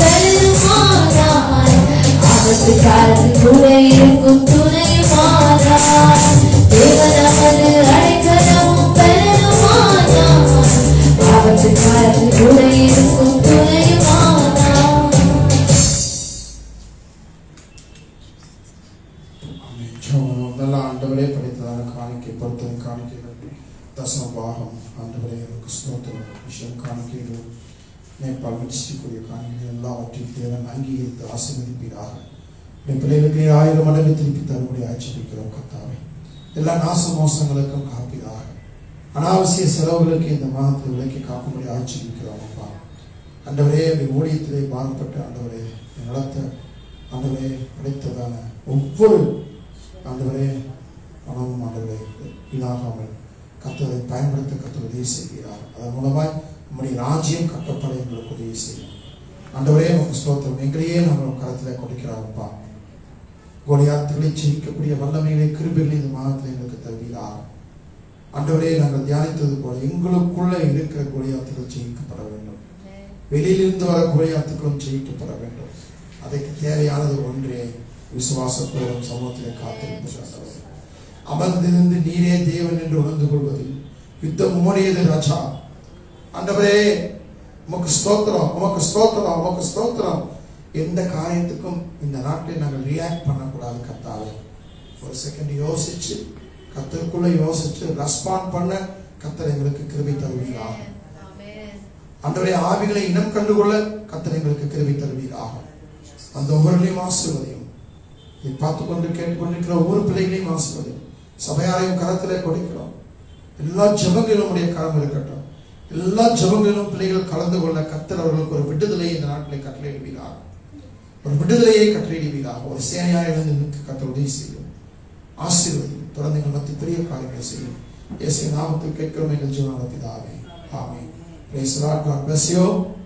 பெருமானார் ஆபத்து காலத்தில் துணை இருக்கும் துணையுமானார் தேவனவது அடைக்கலமும் பெருமானார் ஆபத்து காலத்தில் துணை இருக்கும் துணையுமானார் ஆமென். ஜெபம். நல்ல ஆண்டவரே படைத்ததான காணிக்கை பொறுத்தனை காணிக்கைகள் தசம பாகம் ஆண்டவரே எனக்கு ஸ்தோத்திரம் விஷயம் காணிக்கைகள் நேபாள் மினிஸ்ட்ரிக்குரிய காணிக்கைகள் எல்லாவற்றையும் தேவன் அங்கீகரித்து ஆசீர்வதிப்பீராக உடைய பிள்ளைகளுக்கு ஆயிரம் மடங்கு திருப்பி தரும்படி ஆட்சிப்பிக்கிறோம் கத்தாவே எல்லா நாச மோசங்களுக்கும் காப்பீராக அனாவசிய செலவுகளுக்கு இந்த மாதத்தில் விலைக்கு காக்கும்படி ஆட்சிப்பிக்கிறோம் அப்பா ஆண்டவரே அப்படி ஊழியத்திலே பாரப்பட்டு ஆண்டவரே என் நிலத்தை ஆண்டவரே படைத்ததான ஒவ்வொரு ஆண்டவரே பணமும் ஆண்டவரே வீணாகாமல் கத்ததை பயன்படுத்த கத்த உதவி செய்கிறார் அதன் மூலமாய் நம்முடைய ராஜ்யம் கட்டப்பட எங்களுக்கு உதவி செய்யும் ஆண்டவரே உங்க ஸ்தோத்திரம் எங்களையே நாங்கள் உங்க கரத்தில் கொடுக்கிறாங்கப்பா கோலியாத்துகளை ஜெயிக்கக்கூடிய வல்லமைகளை கிருபைகளை இந்த மாதத்தில் எங்களுக்கு தருவீராக ஆண்டவரே நாங்கள் தியானித்தது போல எங்களுக்குள்ள இருக்கிற கோலியாத்துகள் ஜெயிக்கப்பட வேண்டும் வெளியிலிருந்து வர கோலியாத்துக்களும் ஜெயிக்கப்பட வேண்டும் அதற்கு தேவையானது ஒன்றே விசுவாசத்தோடும் சமூகத்திலே காத்திருக்கிறது அமர்ந்திருந்து நீரே தேவன் என்று உணர்ந்து கொள்வது யுத்தம் உமடையது ராஜா ஆண்டவரே உமக்கு ஸ்தோத்திரம் உமக்கு ஸ்தோத்திரம் உமக்கு ஸ்தோத்திரம் எந்த காரியத்துக்கும் இந்த நாட்டில் நாங்கள் ரியாக்ட் பண்ணக்கூடாது கத்தாவே ஒரு செகண்ட் யோசிச்சு கத்தருக்குள்ள யோசிச்சு ரெஸ்பாண்ட் பண்ண கத்தர் எங்களுக்கு கிருபை தருவீராக ஆமென் ஆண்டவரே ஆவிகளை இனம் கண்டுகொள்ள கத்தர் எங்களுக்கு கிருபை தருவீராக அந்த ஒவ்வொருளையும் ஆசிர்வதையும் இதை பார்த்து கொண்டு கேட்டுக்கொண்டிருக்கிற ஒவ்வொரு பிள்ளைகளையும் ஆசிர்வதையும் சபையாரையும் கரத்திலே கொடுக்கிறோம் எல்லா ஜெபங்களிலும் உடைய கரம் இருக்கட்டும் எல்லா ஜெபங்களிலும் பிள்ளைகள் கலந்து கொள்ள கத்தர் அவர்களுக்கு ஒரு விடுதலையை இந்த நாட்டிலே கட்டளையிடுவீராக ஒரு விடுதலையை கட்டளையிடுவீராக ஒரு சேனையாக இருந்து நிற்க கத்தர் உதவி செய்யும் ஆசீர்வதியும் தொடர்ந்து எங்கள் மத்திய பெரிய காரியங்களை செய்யும் இயேசு நாமத்தில் கேட்கிறோம் எங்கள் ஜீவனான பிதாவே ஆமென் praise the lord god bless you